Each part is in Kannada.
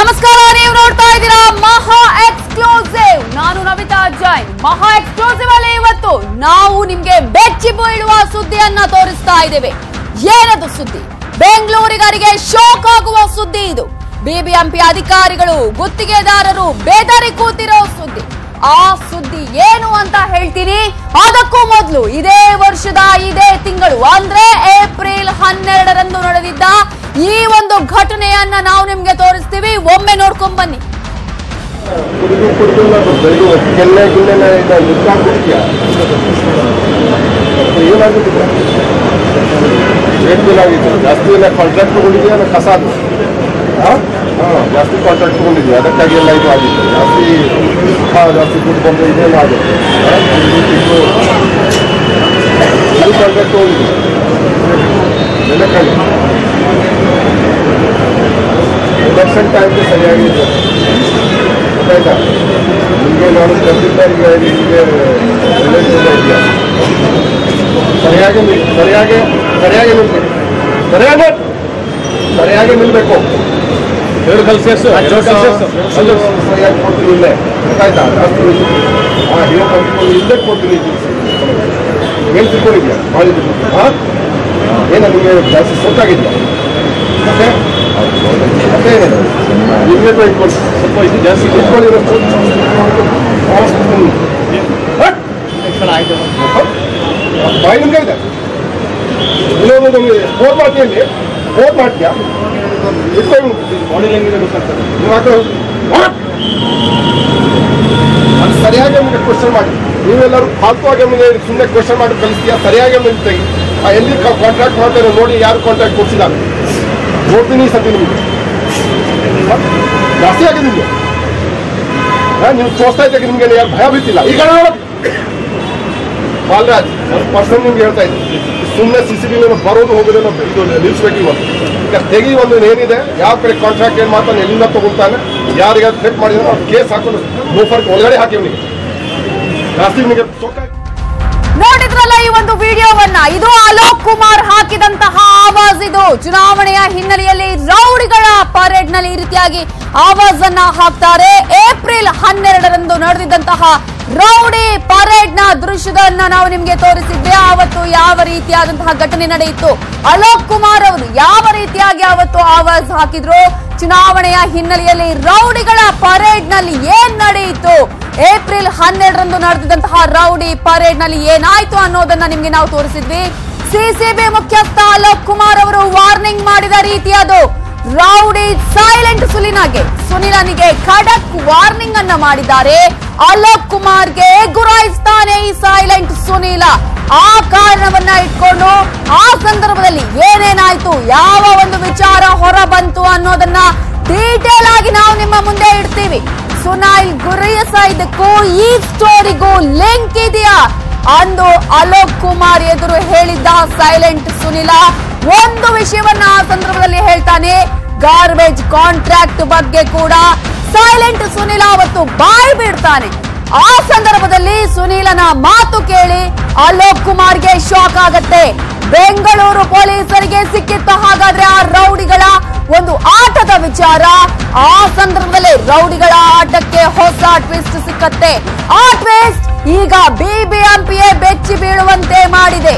ನಮಸ್ಕಾರ ನೀವು ನೋಡ್ತಾ ಇದ್ದೀರಾ ಮಹಾ ಎಕ್ಸ್ಕ್ಲೂಸಿವ್ ನಾನು ನವಿತಾ ಜೈನ್ ಮಹಾ ಎಕ್ಸ್ಕ್ಲೂಸಿವ್ ಅಲ್ಲಿ ಇವತ್ತು ನಾವು ನಿಮ್ಗೆ ಬೆಚ್ಚಿ ಬೀಳುವ ಸುದ್ದಿಯನ್ನ ತೋರಿಸ್ತಾ ಇದ್ದೇವೆ ಏನದು ಸುದ್ದಿ ಬೆಂಗಳೂರಿಗರಿಗೆ ಶಾಕ್ ಆಗುವ ಸುದ್ದಿ ಇದು ಬಿಬಿಎಂಪಿ ಅಧಿಕಾರಿಗಳು ಗುತ್ತಿಗೆದಾರರು ಬೇದರಿ ಕೂತಿರೋ ಸುದ್ದಿ ಆ ಸುದ್ದಿ ಏನು ಅಂತ ಹೇಳ್ತೀನಿ ಅದಕ್ಕೂ ಮೊದಲು ಇದೇ ವರ್ಷದ ಇದೇ ತಿಂಗಳು ಅಂದ್ರೆ ಏಪ್ರಿಲ್ ಹನ್ನೆರಡರಂದು ನಡೆದಿದ್ದ ಈ ಒಂದು ಘಟನೆಯನ್ನ ನಾವು ನಿಮ್ಗೆ ತೋರಿಸ್ತೀವಿ ಒಮ್ಮೆ ನೋಡ್ಕೊಂಡ್ ಬನ್ನಿ ಕುಡಿದು ಕುಡಿದು ನಾನು ಇದು ಕೆನ್ನೆ ಗಿನ್ನೆಲ್ಲ ಇದು ನಿಂತ್ಕೊಂಡ್ಬಿಡ್ತೀಯ ಏನಾಗುತ್ತೆ ಎಷ್ಟು ದಿನ ಆಗಿತ್ತು ಜಾಸ್ತಿ ದಿನ ಕಾಂಟ್ರಾಕ್ಟ್ ತಗೊಂಡಿದ್ಯಾ ಅಲ್ಲ ಕಸ ಅದು ಹಾಂ ಹಾಂ ಜಾಸ್ತಿ ಕಾಂಟ್ರಾಕ್ಟ್ ತಗೊಂಡಿದ್ಯಾ ಅದಕ್ಕಾಗಿ ಎಲ್ಲ ಇದು ಆಗಿತ್ತು ಜಾಸ್ತಿ ಹಾಂ ಜಾಸ್ತಿ ದುಡ್ಡು ಬಂದು ಇದೇನು ಆಗುತ್ತೆ ಹಾಂ? ಇದು ತಿಂಗಳು ಇದು ಕಾಂಟ್ರಾಕ್ಟ್ ತಗೊಂಡಿದ್ಯಾ ಎಲ್ಲಕ್ಕಾಗಿ ಎಲೆಕ್ಷನ್ ಟೈಮ್ಗೆ ಸರಿಯಾಗಿದೆ ಗೊತ್ತಾಯ್ತಾ ನಿಮಗೆ ನಾನು ಕರೆದಿದ್ದವರಿಗೆ ನಿಮಗೆ ರಿಲೇಷನ್ ಇದೆಯಾ ಸರಿಯಾಗಿ ನಿಲ್- ಸರಿಯಾಗಿ ಸರಿಯಾಗಿ ನಿಲ್ಬೇಕು ಸರಿಯಾಗಿ ಸರಿಯಾಗಿ ನಿಲ್ಬೇಕು ಎರಡು ಕಲ್ ಸೇರ್ಸು ಎರಡು ಕಲ್ ಸೇರ್ಸು ಅದು ಸರಿಯಾಗಿ ಕೊಡ್ತೀನಿ ಇಲ್ಲೇ ಗೊತ್ತಾಯ್ತಾ ಜಾಸ್ತಿ ಹಾಂ ಹೇಳೋ ಕಂಪ್ನಿ ಇಲ್ಲೇ ಕೊಡ್ತೀನಿ ಏನು ತಿಳ್ಕೊಂಡಿದ್ಯಾ ಮಾಡಿದ್ದು ಹಾಂ ಏನು ನಿಮಗೆ ಜಾಸ್ತಿ ಸೊತ್ತಾಗಿದ್ಯಾ ಮತ್ತೆ ಮತ್ತೆ ಏನಿದೆ ನಿಮಗೆ ಇಟ್ಕೊಂಡು ಸ್ವಲ್ಪ ಇದು ಜಾಸ್ತಿ ಇದೆ. ಇಟ್ಕೊಂಡಿರೋ ಬಾಯಿ ನಿಮ್ಗೆ ಇದೆ ಇನ್ನೊಂದು ನಮಗೆ ಫೋನ್ ಮಾಡ್ತೀನಿ ಫೋನ್ ಮಾಡ್ತೀಯಾ ಇಟ್ಕೊಂಡು ಬಾಡಿ ಲ್ಯಾಂಗ್ವೇಜ್ ಗೊತ್ತಾಗ್ತದೆ ನೀವು ಹಾಕೋ ಅದು ಸರಿಯಾಗಿ ನಮಗೆ ಕ್ವಶನ್ ಮಾಡಿ ನೀವೆಲ್ಲರೂ ಫಾಲ್ತುವಾಗಿ ನಮಗೆ ಸುಮ್ಮನೆ ಕ್ವಶನ್ ಮಾಡಿ ಕಲಿಸ್ತೀಯಾ ಸರಿಯಾಗಿ ನಮಗೆ ತೆಗಿ ಆ ಎಲ್ಲಿ ಕಾಂಟ್ರಾಕ್ಟ್ ಮಾಡ್ತಾರೆ ನೋಡಿ ಯಾರು ಕಾಂಟ್ರಾಕ್ಟ್ ಕೊಡ್ಸಿದ್ದಾರೆ ನೋಡ್ತೀನಿ ಈ ಸತಿ ನಿಮಗೆ ಹ? ಜಾಸ್ತಿ ಆಗಿದೆ ನಿಮಗೆ ಹಾಂ ನೀವು ತೋರಿಸ್ತಾ ಇದ್ದಾಗ ನಿಮಗೆ ಯಾರು ಭಯ ಬೀಳ್ತಿಲ್ಲ ಈಗ ನೋಡು. ಬಾಲರಾಜ್ ಒಂದು ಪರ್ಸನ್ ನಿಮ್ಗೆ ಹೇಳ್ತಾ ಇದ್ದೀನಿ ಸುಮ್ಮನೆ ಸಿ ಸಿ ಟಿ ಬರೋದು ಹೋಗೋದನ್ನ ಇದು ನಿಲ್ಲಿಸ್ಬೇಕು ಇವತ್ತು ಈಗ ತೆಗಿ ಒಂದು ಏನಿದೆ ಯಾವ ಕಡೆ ಕಾಂಟ್ರಾಕ್ಟ್ ಏನು ಮಾತಾನೆ ಎಲ್ಲಿಂದ ತಗೊಂತಾನೆ ಯಾರಿಗಾದ್ರು ಚೆಕ್ ಮಾಡಿದ್ರೆ ಅವ್ರು ಕೇಸ್ ಹಾಕೊಂಡು ಲೋಫರ್ ಒಳಗಡೆ ಹಾಕಿ ಅವನಿಗೆ ಜಾಸ್ತಿ ನಿಮಗೆ ಸೊಕ್ಕಾಗಿ ನೋಡಿದ್ರಲ್ಲ ಈ ಒಂದು ವಿಡಿಯೋವನ್ನ ಇದು ಅಲೋಕ್ ಕುಮಾರ್ ಹಾಕಿದಂತಹ ಆವಾಜ್ ಇದು ಚುನಾವಣೆಯ ಹಿನ್ನೆಲೆಯಲ್ಲಿ ರೌಡಿಗಳ ಪರೇಡ್ ನಲ್ಲಿ ಈ ರೀತಿಯಾಗಿ ಆವಾಜ್ ಅನ್ನ ಹಾಕ್ತಾರೆ ಏಪ್ರಿಲ್ ಹನ್ನೆರಡರಂದು ನಡೆದಿದ್ದಂತಹ ರೌಡಿ ಪರೇಡ್ ನ ದೃಶ್ಯದನ್ನ ನಾವು ನಿಮ್ಗೆ ತೋರಿಸಿದ್ದೆ ಆವತ್ತು ಯಾವ ರೀತಿಯಾದಂತಹ ಘಟನೆ ನಡೆಯಿತು ಅಲೋಕ್ ಕುಮಾರ್ ಅವರು ಯಾವ ರೀತಿಯಾಗಿ ಅವತ್ತು ಆವಾಜ್ ಹಾಕಿದ್ರು ಚುನಾವಣೆಯ ಹಿನ್ನೆಲೆಯಲ್ಲಿ ರೌಡಿಗಳ ಪರೇಡ್ ನಲ್ಲಿ ಏನ್ ನಡೆಯಿತು ಏಪ್ರಿಲ್ ಹನ್ನೆರಡರಂದು ನಡೆದಿದ್ದಂತಹ ರೌಡಿ ಪರೇಡ್ ನಲ್ಲಿ ಏನಾಯ್ತು ಅನ್ನೋದನ್ನ ನಿಮ್ಗೆ ನಾವು ತೋರಿಸಿದ್ವಿ ಸಿಸಿಬಿ ಮುಖ್ಯಸ್ಥ ಅಲೋಕ್ ಕುಮಾರ್ ಅವರು ವಾರ್ನಿಂಗ್ ಮಾಡಿದ ರೀತಿ ಅದು ರೌಡಿ ಸೈಲೆಂಟ್ ಸುಲಿನಾಗೆ ಸುನಿಲನಿಗೆ ಖಡಕ್ ವಾರ್ನಿಂಗ್ ಅನ್ನ ಮಾಡಿದ್ದಾರೆ ಅಲೋಕ್ ಕುಮಾರ್ಗೆ ಗುರಾಯಿಸ್ತಾನೆ ಈ ಸೈಲೆಂಟ್ ಸುನೀಲ ಆ ಕಾರಣವನ್ನ ಇಟ್ಕೊಂಡು ಆ ಸಂದರ್ಭದಲ್ಲಿ ಏನೇನಾಯ್ತು ಯಾವ ಒಂದು ವಿಚಾರ ಹೊರ ಬಂತು ಅನ್ನೋದನ್ನ ಡೀಟೇಲ್ ಆಗಿ ನಾವು ನಿಮ್ಮ ಮುಂದೆ ಇಡ್ತೀವಿ ಸುನೈಲ್ ಗುರಿಯಸೈದಕ್ಕೂ ಈ ಸ್ಟೋರಿಗೂ ಲಿಂಕ್ ಇದೆಯಾ ಅಂದು ಅಲೋಕ್ ಕುಮಾರ್ ಎದುರು ಹೇಳಿದ್ದ ಸೈಲೆಂಟ್ ಸುನಿಲ ಒಂದು ವಿಷಯವನ್ನ ಆ ಸಂದರ್ಭದಲ್ಲಿ ಹೇಳ್ತಾನೆ ಗಾರ್ಬೇಜ್ ಕಾಂಟ್ರಾಕ್ಟ್ ಬಗ್ಗೆ ಕೂಡ ಸೈಲೆಂಟ್ ಸುನಿಲ ಅವತ್ತು ಬಾಯಿ ಬಿಡ್ತಾನೆ ಆ ಸಂದರ್ಭದಲ್ಲಿ ಸುನೀಲನ ಮಾತು ಕೇಳಿ ಅಲೋಕ್ ಕುಮಾರ್ಗೆ ಶಾಕ್ ಆಗತ್ತೆ ಬೆಂಗಳೂರು ಪೊಲೀಸರಿಗೆ ಸಿಕ್ಕಿತ್ತು ಹಾಗಾದ್ರೆ ಆ ರೌಡಿಗಳ ಒಂದು ಆಟದ ವಿಚಾರ ಆ ಸಂದರ್ಭದಲ್ಲಿ ರೌಡಿಗಳ ಆಟಕ್ಕೆ ಹೊಸ ಟ್ವಿಸ್ಟ್ ಸಿಕ್ಕತ್ತೆ ಆ ಟ್ವಿಸ್ಟ್ ಈಗ ಬಿಬಿಎಂಪಿಯೇ ಬೆಚ್ಚಿ ಬೀಳುವಂತೆ ಮಾಡಿದೆ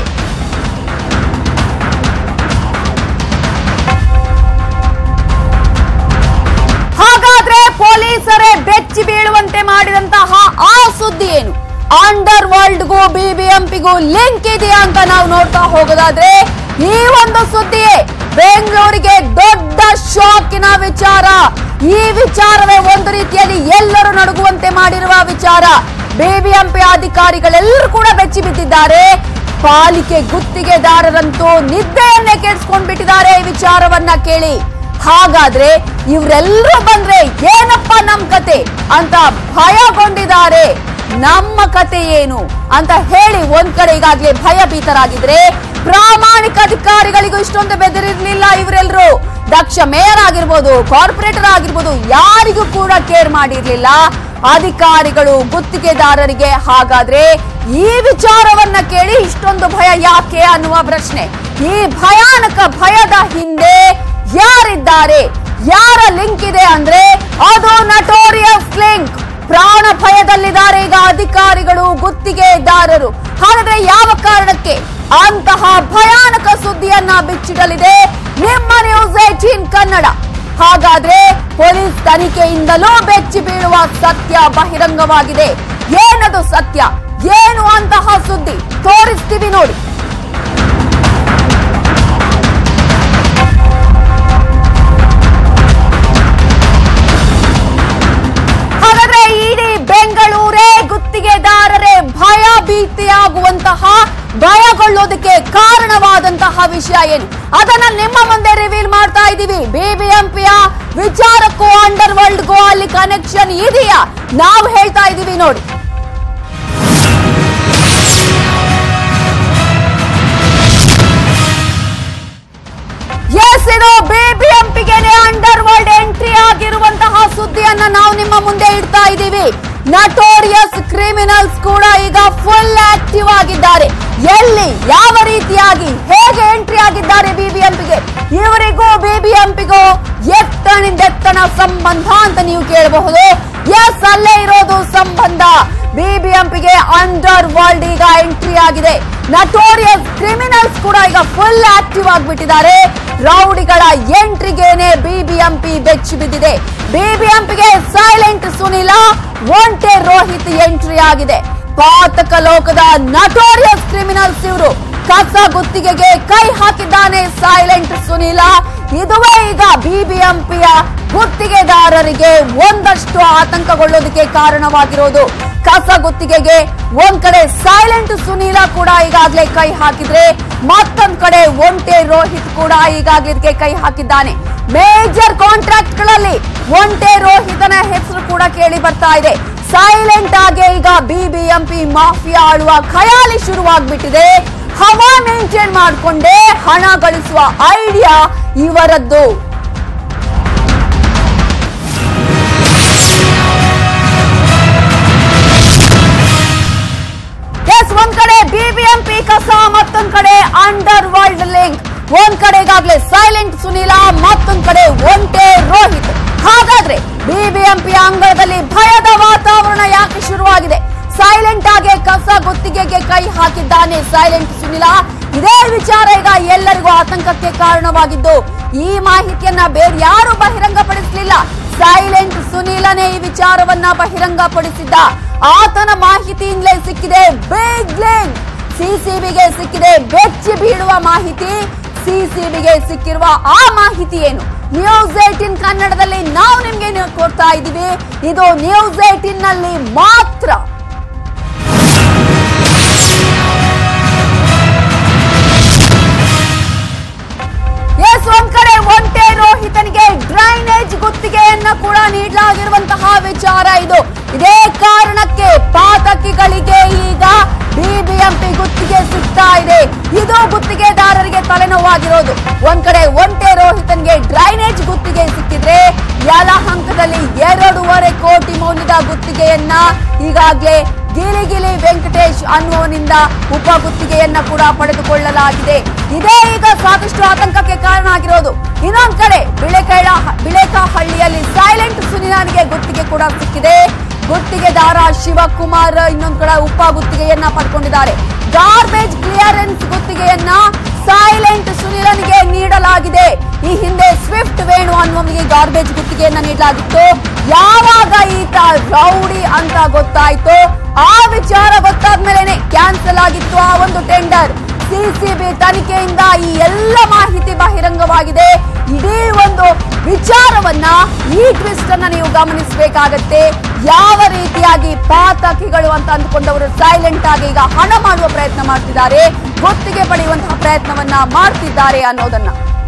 ಹಾಗಾದ್ರೆ ಪೊಲೀಸರೇ ಬೆಚ್ಚಿ ಬೀಳುವಂತೆ ಮಾಡಿದಂತಹ ಆ ಸುದ್ದಿ ಏನು ಅಂಡರ್ ವರ್ಲ್ಡ್ಗೂ ಬಿಬಿಎಂಪಿಗೂ ಲಿಂಕ್ ಇದೆಯಾ ಅಂತ ನಾವು ನೋಡ್ತಾ ಹೋಗೋದಾದ್ರೆ ಈ ಒಂದು ಸುದ್ದಿಯೇ ಬೆಂಗಳೂರಿಗೆ ದೊಡ್ಡ ಶಾಕಿನ ವಿಚಾರ ಈ ವಿಚಾರವೇ ಒಂದು ರೀತಿಯಲ್ಲಿ ಎಲ್ಲರೂ ನಡುಗುವಂತೆ ಮಾಡಿರುವ ವಿಚಾರ ಬಿಬಿಎಂಪಿ ಅಧಿಕಾರಿಗಳೆಲ್ಲರೂ ಕೂಡ ಬೆಚ್ಚಿ ಬಿದ್ದಿದ್ದಾರೆ ಪಾಲಿಕೆ ಗುತ್ತಿಗೆದಾರರಂತೂ ನಿದ್ದೆಯನ್ನೇ ಕೆಡಿಸ್ಕೊಂಡ್ ಬಿಟ್ಟಿದ್ದಾರೆ ಈ ವಿಚಾರವನ್ನ ಕೇಳಿ ಹಾಗಾದ್ರೆ ಇವರೆಲ್ಲರೂ ಬಂದ್ರೆ ಏನಪ್ಪ ನಮ್ ಕತೆ ಅಂತ ಭಯಗೊಂಡಿದ್ದಾರೆ ನಮ್ಮ ಕತೆ ಏನು ಅಂತ ಹೇಳಿ ಒಂದ್ ಕಡೆ ಈಗಾಗ್ಲೇ ಭಯಭೀತರಾಗಿದ್ರೆ ಪ್ರಾಮಾಣಿಕ ಅಧಿಕಾರಿಗಳಿಗೂ ಇಷ್ಟೊಂದು ಬೆದರಿರ್ಲಿಲ್ಲ ಇವರೆಲ್ಲರೂ ದಕ್ಷ ಮೇಯರ್ ಆಗಿರ್ಬೋದು ಕಾರ್ಪೊರೇಟರ್ ಆಗಿರ್ಬೋದು ಯಾರಿಗೂ ಕೂಡ ಕೇರ್ ಮಾಡಿರ್ಲಿಲ್ಲ ಅಧಿಕಾರಿಗಳು ಗುತ್ತಿಗೆದಾರರಿಗೆ ಹಾಗಾದ್ರೆ ಈ ವಿಚಾರವನ್ನ ಕೇಳಿ ಇಷ್ಟೊಂದು ಭಯ ಯಾಕೆ ಅನ್ನುವ ಪ್ರಶ್ನೆ ಈ ಭಯಾನಕ ಭಯದ ಹಿಂದೆ ಯಾರಿದ್ದಾರೆ ಯಾರ ಲಿಂಕ್ ಇದೆ ಅಂದ್ರೆ ಅದು ನಟೋರಿಯಸ್ ಲಿಂಕ್ ಪ್ರಾಣ ಭಯದಲ್ಲಿದ್ದಾರೆ ಈಗ ಅಧಿಕಾರಿಗಳು ಗುತ್ತಿಗೆದಾರರು ಹಾಗಾದ್ರೆ ಯಾವ ಕಾರಣಕ್ಕೆ ಅಂತಹ ಭಯಾನಕ ಸುದ್ದಿಯನ್ನ ಬಿಚ್ಚಿಡಲಿದೆ ನಿಮ್ಮ ನ್ಯೂಸ್ ಏಟೀನ್ ಕನ್ನಡ ಹಾಗಾದ್ರೆ ಪೊಲೀಸ್ ತನಿಖೆಯಿಂದಲೂ ಬೆಚ್ಚಿ ಬೀಳುವ ಸತ್ಯ ಬಹಿರಂಗವಾಗಿದೆ ಏನದು ಸತ್ಯ ಏನು ಅಂತಹ ಸುದ್ದಿ ತೋರಿಸ್ತೀವಿ ನೋಡಿ ಹಾಗಾದ್ರೆ ಇಡೀ ಬೆಂಗಳೂರೇ ಗುತ್ತಿಗೆದಾರರೇ ಭಯ ಭೀತಿಯಾಗುವಂತಹ ಭಯಗೊಳ್ಳೋದಕ್ಕೆ ಕಾರಣವಾದಂತಹ ವಿಷಯ ಏನು ಅದನ್ನ ನಿಮ್ಮ ಮುಂದೆ ರಿವೀಲ್ ಮಾಡ್ತಾ ಇದ್ದೀವಿ ಬಿಬಿಎಂಪಿಯ ವಿಚಾರಕ್ಕೂ ಅಂಡರ್ ವರ್ಲ್ಡ್ಗೂ ಅಲ್ಲಿ ಕನೆಕ್ಷನ್ ಇದೆಯಾ ನಾವು ಹೇಳ್ತಾ ಇದ್ದೀವಿ ನೋಡಿ ಎಸ್ ಇದು ಬಿಬಿಎಂಪಿಗೆನೆ ಅಂಡರ್ ವರ್ಲ್ಡ್ ಎಂಟ್ರಿ ಆಗಿರುವಂತಹ ಸುದ್ದಿಯನ್ನ ನಾವು ನಿಮ್ಮ ಮುಂದೆ ಇಡ್ತಾ ಇದ್ದೀವಿ ನಟೋರಿಯಸ್ ಕ್ರಿಮಿನಲ್ಸ್ ಕೂಡ ಈಗ ಫುಲ್ ಆಕ್ಟಿವ್ ಆಗಿದ್ದಾರೆ ಎಲ್ಲಿ ಯಾವ ರೀತಿಯಾಗಿ ಹೇಗೆ ಎಂಟ್ರಿ ಆಗಿದ್ದಾರೆ ಬಿಬಿಎಂಪಿಗೆ ಇವರಿಗೂ ಬಿಬಿಎಂಪಿಗೂ ಎತ್ತಣಿಂದೆತ್ತನ ಸಂಬಂಧ ಅಂತ ನೀವು ಕೇಳಬಹುದು ಎಸ್ ಅಲ್ಲೇ ಇರೋದು ಸಂಬಂಧ ಬಿಬಿಎಂಪಿಗೆ ಅಂಡರ್ ವರ್ಲ್ಡ್ ಈಗ ಎಂಟ್ರಿ ಆಗಿದೆ ನಟೋರಿಯಸ್ ಕ್ರಿಮಿನಲ್ಸ್ ಕೂಡ ಈಗ ಫುಲ್ ಆಕ್ಟಿವ್ ಆಗಿಬಿಟ್ಟಿದ್ದಾರೆ ರೌಡಿಗಳ ಎಂಟ್ರಿಗೇನೆ ಬಿಬಿಎಂಪಿ ಬೆಚ್ಚಿ ಬಿದ್ದಿದೆ ಬಿಬಿಎಂಪಿಗೆ ಸೈಲೆಂಟ್ ಸುನಿಲ ಒಂಟೆ ರೋಹಿತ್ ಎಂಟ್ರಿ ಆಗಿದೆ ಪಾತಕ ಲೋಕದ ನಟೋರಿಯಸ್ ಕ್ರಿಮಿನಲ್ಸ್ ಇವರು ಕಸ ಗುತ್ತಿಗೆಗೆ ಕೈ ಹಾಕಿದ್ದಾನೆ ಸೈಲೆಂಟ್ ಸುನೀಲ ಇದುವೇ ಈಗ ಬಿಬಿಎಂಪಿಯ ಗುತ್ತಿಗೆದಾರರಿಗೆ ಒಂದಷ್ಟು ಆತಂಕಗೊಳ್ಳೋದಕ್ಕೆ ಕಾರಣವಾಗಿರೋದು ಕಸ ಗುತ್ತಿಗೆಗೆ ಒಂದ್ ಕಡೆ ಸೈಲೆಂಟ್ ಸುನೀಲ ಕೂಡ ಈಗಾಗಲೇ ಕೈ ಹಾಕಿದ್ರೆ ಮತ್ತೊಂದ್ ಕಡೆ ಒಂಟೆ ರೋಹಿತ್ ಕೂಡ ಈಗಾಗಲೇ ಇದಕ್ಕೆ ಕೈ ಹಾಕಿದ್ದಾನೆ ಮೇಜರ್ ಕಾಂಟ್ರಾಕ್ಟ್ ಗಳಲ್ಲಿ ಒಂಟೆ ರೋಹಿತನ ಹೆಸರು ಕೂಡ ಕೇಳಿ ಬರ್ತಾ ಇದೆ ಸೈಲೆಂಟ್ ಆಗಿ ಈಗ ಬಿಬಿಎಂಪಿ ಮಾಫಿಯಾ ಆಳುವ ಖಯಾಲಿ ಶುರುವಾಗ್ಬಿಟ್ಟಿದೆ ಹವಾ ಮೇಂಟೈನ್ ಮಾಡಿಕೊಂಡೇ ಹಣ ಗಳಿಸುವ ಐಡಿಯಾ ಇವರದ್ದು ಎಸ್ ಒಂದ್ ಕಡೆ ಬಿಬಿಎಂಪಿ ಕಸ ಮತ್ತೊಂದ್ ಕಡೆ ಅಂಡರ್ ವರ್ಲ್ಡ್ ಲಿಂಕ್ ಒಂದ್ ಕಡೆ ಈಗಾಗಲೇ ಸೈಲೆಂಟ್ ಸುನೀಲ ಮತ್ತೊಂದ್ ಕಡೆ ಒಂಟೆ ರೋಹಿತ್ ಹಾಗಾದ್ರೆ ಬಿಬಿಎಂಪಿ ಅಂಗಳದಲ್ಲಿ ಭಯದ ವಾತಾವರಣ ಯಾಕೆ ಶುರುವಾಗಿದೆ ಸೈಲೆಂಟ್ ಆಗಿ ಕಸ ಗುತ್ತಿಗೆಗೆ ಕೈ ಹಾಕಿದ್ದಾನೆ ಸೈಲೆಂಟ್ ಸುನಿಲ ಇದೇ ವಿಚಾರ ಈಗ ಎಲ್ಲರಿಗೂ ಆತಂಕಕ್ಕೆ ಕಾರಣವಾಗಿದ್ದು ಈ ಮಾಹಿತಿಯನ್ನ ಬೇರೆ ಯಾರು ಬಹಿರಂಗಪಡಿಸಲಿಲ್ಲ ಸೈಲೆಂಟ್ ಸುನೀಲನೇ ಈ ವಿಚಾರವನ್ನ ಬಹಿರಂಗಪಡಿಸಿದ್ದ ಆತನ ಮಾಹಿತಿಯಿಂದಲೇ ಸಿಕ್ಕಿದೆ ಬಿಗ್ ಲಿಂಕ್ ಸಿಸಿಬಿಗೆ ಸಿಕ್ಕಿದೆ ಬೆಚ್ಚಿ ಬೀಳುವ ಮಾಹಿತಿ ಸಿಸಿಬಿಗೆ ಸಿಕ್ಕಿರುವ ಆ ಮಾಹಿತಿ ಏನು ನ್ಯೂಸ್ ಏಟಿನ್ ಕನ್ನಡದಲ್ಲಿ ನಾವು ನಿಮ್ಗೆ ನೀವು ಕೊಡ್ತಾ ಇದ್ದೀವಿ ಇದು ನ್ಯೂಸ್ ಏಟಿನ್ ನಲ್ಲಿ ಮಾತ್ರ ಎಸ್ ಒಂದ್ ಕಡೆ ಒಂಟೆ ರೋಹಿತನಿಗೆ ಡ್ರೈನೇಜ್ ಗುತ್ತಿಗೆಯನ್ನ ಕೂಡ ನೀಡಲಾಗಿರುವಂತಹ ವಿಚಾರ ಇದು ಇದೇ ಕಾರಣಕ್ಕೆ ಪಾತಕಿಗಳಿಗೆ ಈಗ ಬಿಬಿಎಂಪಿ ಗುತ್ತಿಗೆ ಸಿಗ್ತಾ ಇದೆ ಇದು ಗುತ್ತಿಗೆದಾರರಿಗೆ ತಲೆನೋವಾಗಿರೋದು ಒಂದ್ ಕಡೆ ಒಂಟೆ ರೋಹಿತನ್ಗೆ ಡ್ರೈನೇಜ್ ಗುತ್ತಿಗೆ ಸಿಕ್ಕಿದ್ರೆ ಯಲಹಂಕದಲ್ಲಿ ಎರಡೂವರೆ ಕೋಟಿ ಮೌಲ್ಯದ ಗುತ್ತಿಗೆಯನ್ನ ಈಗಾಗಲೇ ಗಿಲಿಗಿಲಿ ವೆಂಕಟೇಶ್ ಅನ್ನುವನಿಂದ ಉಪ ಗುತ್ತಿಗೆಯನ್ನ ಕೂಡ ಪಡೆದುಕೊಳ್ಳಲಾಗಿದೆ ಇದೇ ಈಗ ಸಾಕಷ್ಟು ಆತಂಕಕ್ಕೆ ಕಾರಣ ಆಗಿರೋದು ಇನ್ನೊಂದ್ ಕಡೆ ಬಿಳೆಕೈಳ ಬಿಳೆಕಹಳ್ಳಿಯಲ್ಲಿ ಸೈಲೆಂಟ್ ಸುನಿಲಾನಿಗೆ ಗುತ್ತಿಗೆ ಕೂಡ ಸಿಕ್ಕಿದೆ ಗುತ್ತಿಗೆದಾರ ಶಿವಕುಮಾರ್ ಇನ್ನೊಂದ್ ಕಡೆ ಉಪ ಗುತ್ತಿಗೆಯನ್ನ ಪಡ್ಕೊಂಡಿದ್ದಾರೆ ಗಾರ್ಬೇಜ್ ಕ್ಲಿಯರೆನ್ಸ್ ಗುತ್ತಿಗೆಯನ್ನ ಸೈಲೆಂಟ್ ಸುನಿಲನಿಗೆ ನೀಡಲಾಗಿದೆ ಈ ಹಿಂದೆ ಸ್ವಿಫ್ಟ್ ವೇಣು ಅನ್ನುವನಿಗೆ ಗಾರ್ಬೇಜ್ ಗುತ್ತಿಗೆಯನ್ನ ನೀಡಲಾಗಿತ್ತು ಯಾವಾಗ ಈತ ರೌಡಿ ಅಂತ ಗೊತ್ತಾಯ್ತು ಆ ವಿಚಾರ ಗೊತ್ತಾದ್ಮೇಲೆ ಕ್ಯಾನ್ಸಲ್ ಆಗಿತ್ತು ಆ ಒಂದು ಟೆಂಡರ್ ಸಿಸಿಬಿ ತನಿಖೆಯಿಂದ ಈ ಎಲ್ಲ ಮಾಹಿತಿ ಬಹಿರಂಗವಾಗಿದೆ ಇಡೀ ಒಂದು ವಿಚಾರವನ್ನ ಈ ಟ್ವಿಸ್ಟ್ ಅನ್ನ ನೀವು ಗಮನಿಸಬೇಕಾಗತ್ತೆ ಯಾವ ರೀತಿಯಾಗಿ ಪಾತಕಿಗಳು ಅಂತ ಅಂದ್ಕೊಂಡವರು ಸೈಲೆಂಟ್ ಆಗಿ ಈಗ ಹಣ ಮಾಡುವ ಪ್ರಯತ್ನ ಮಾಡ್ತಿದ್ದಾರೆ ಗುತ್ತಿಗೆ ಪಡೆಯುವಂತಹ ಪ್ರಯತ್ನವನ್ನ ಮಾಡ್ತಿದ್ದಾರೆ ಅನ್ನೋದನ್ನ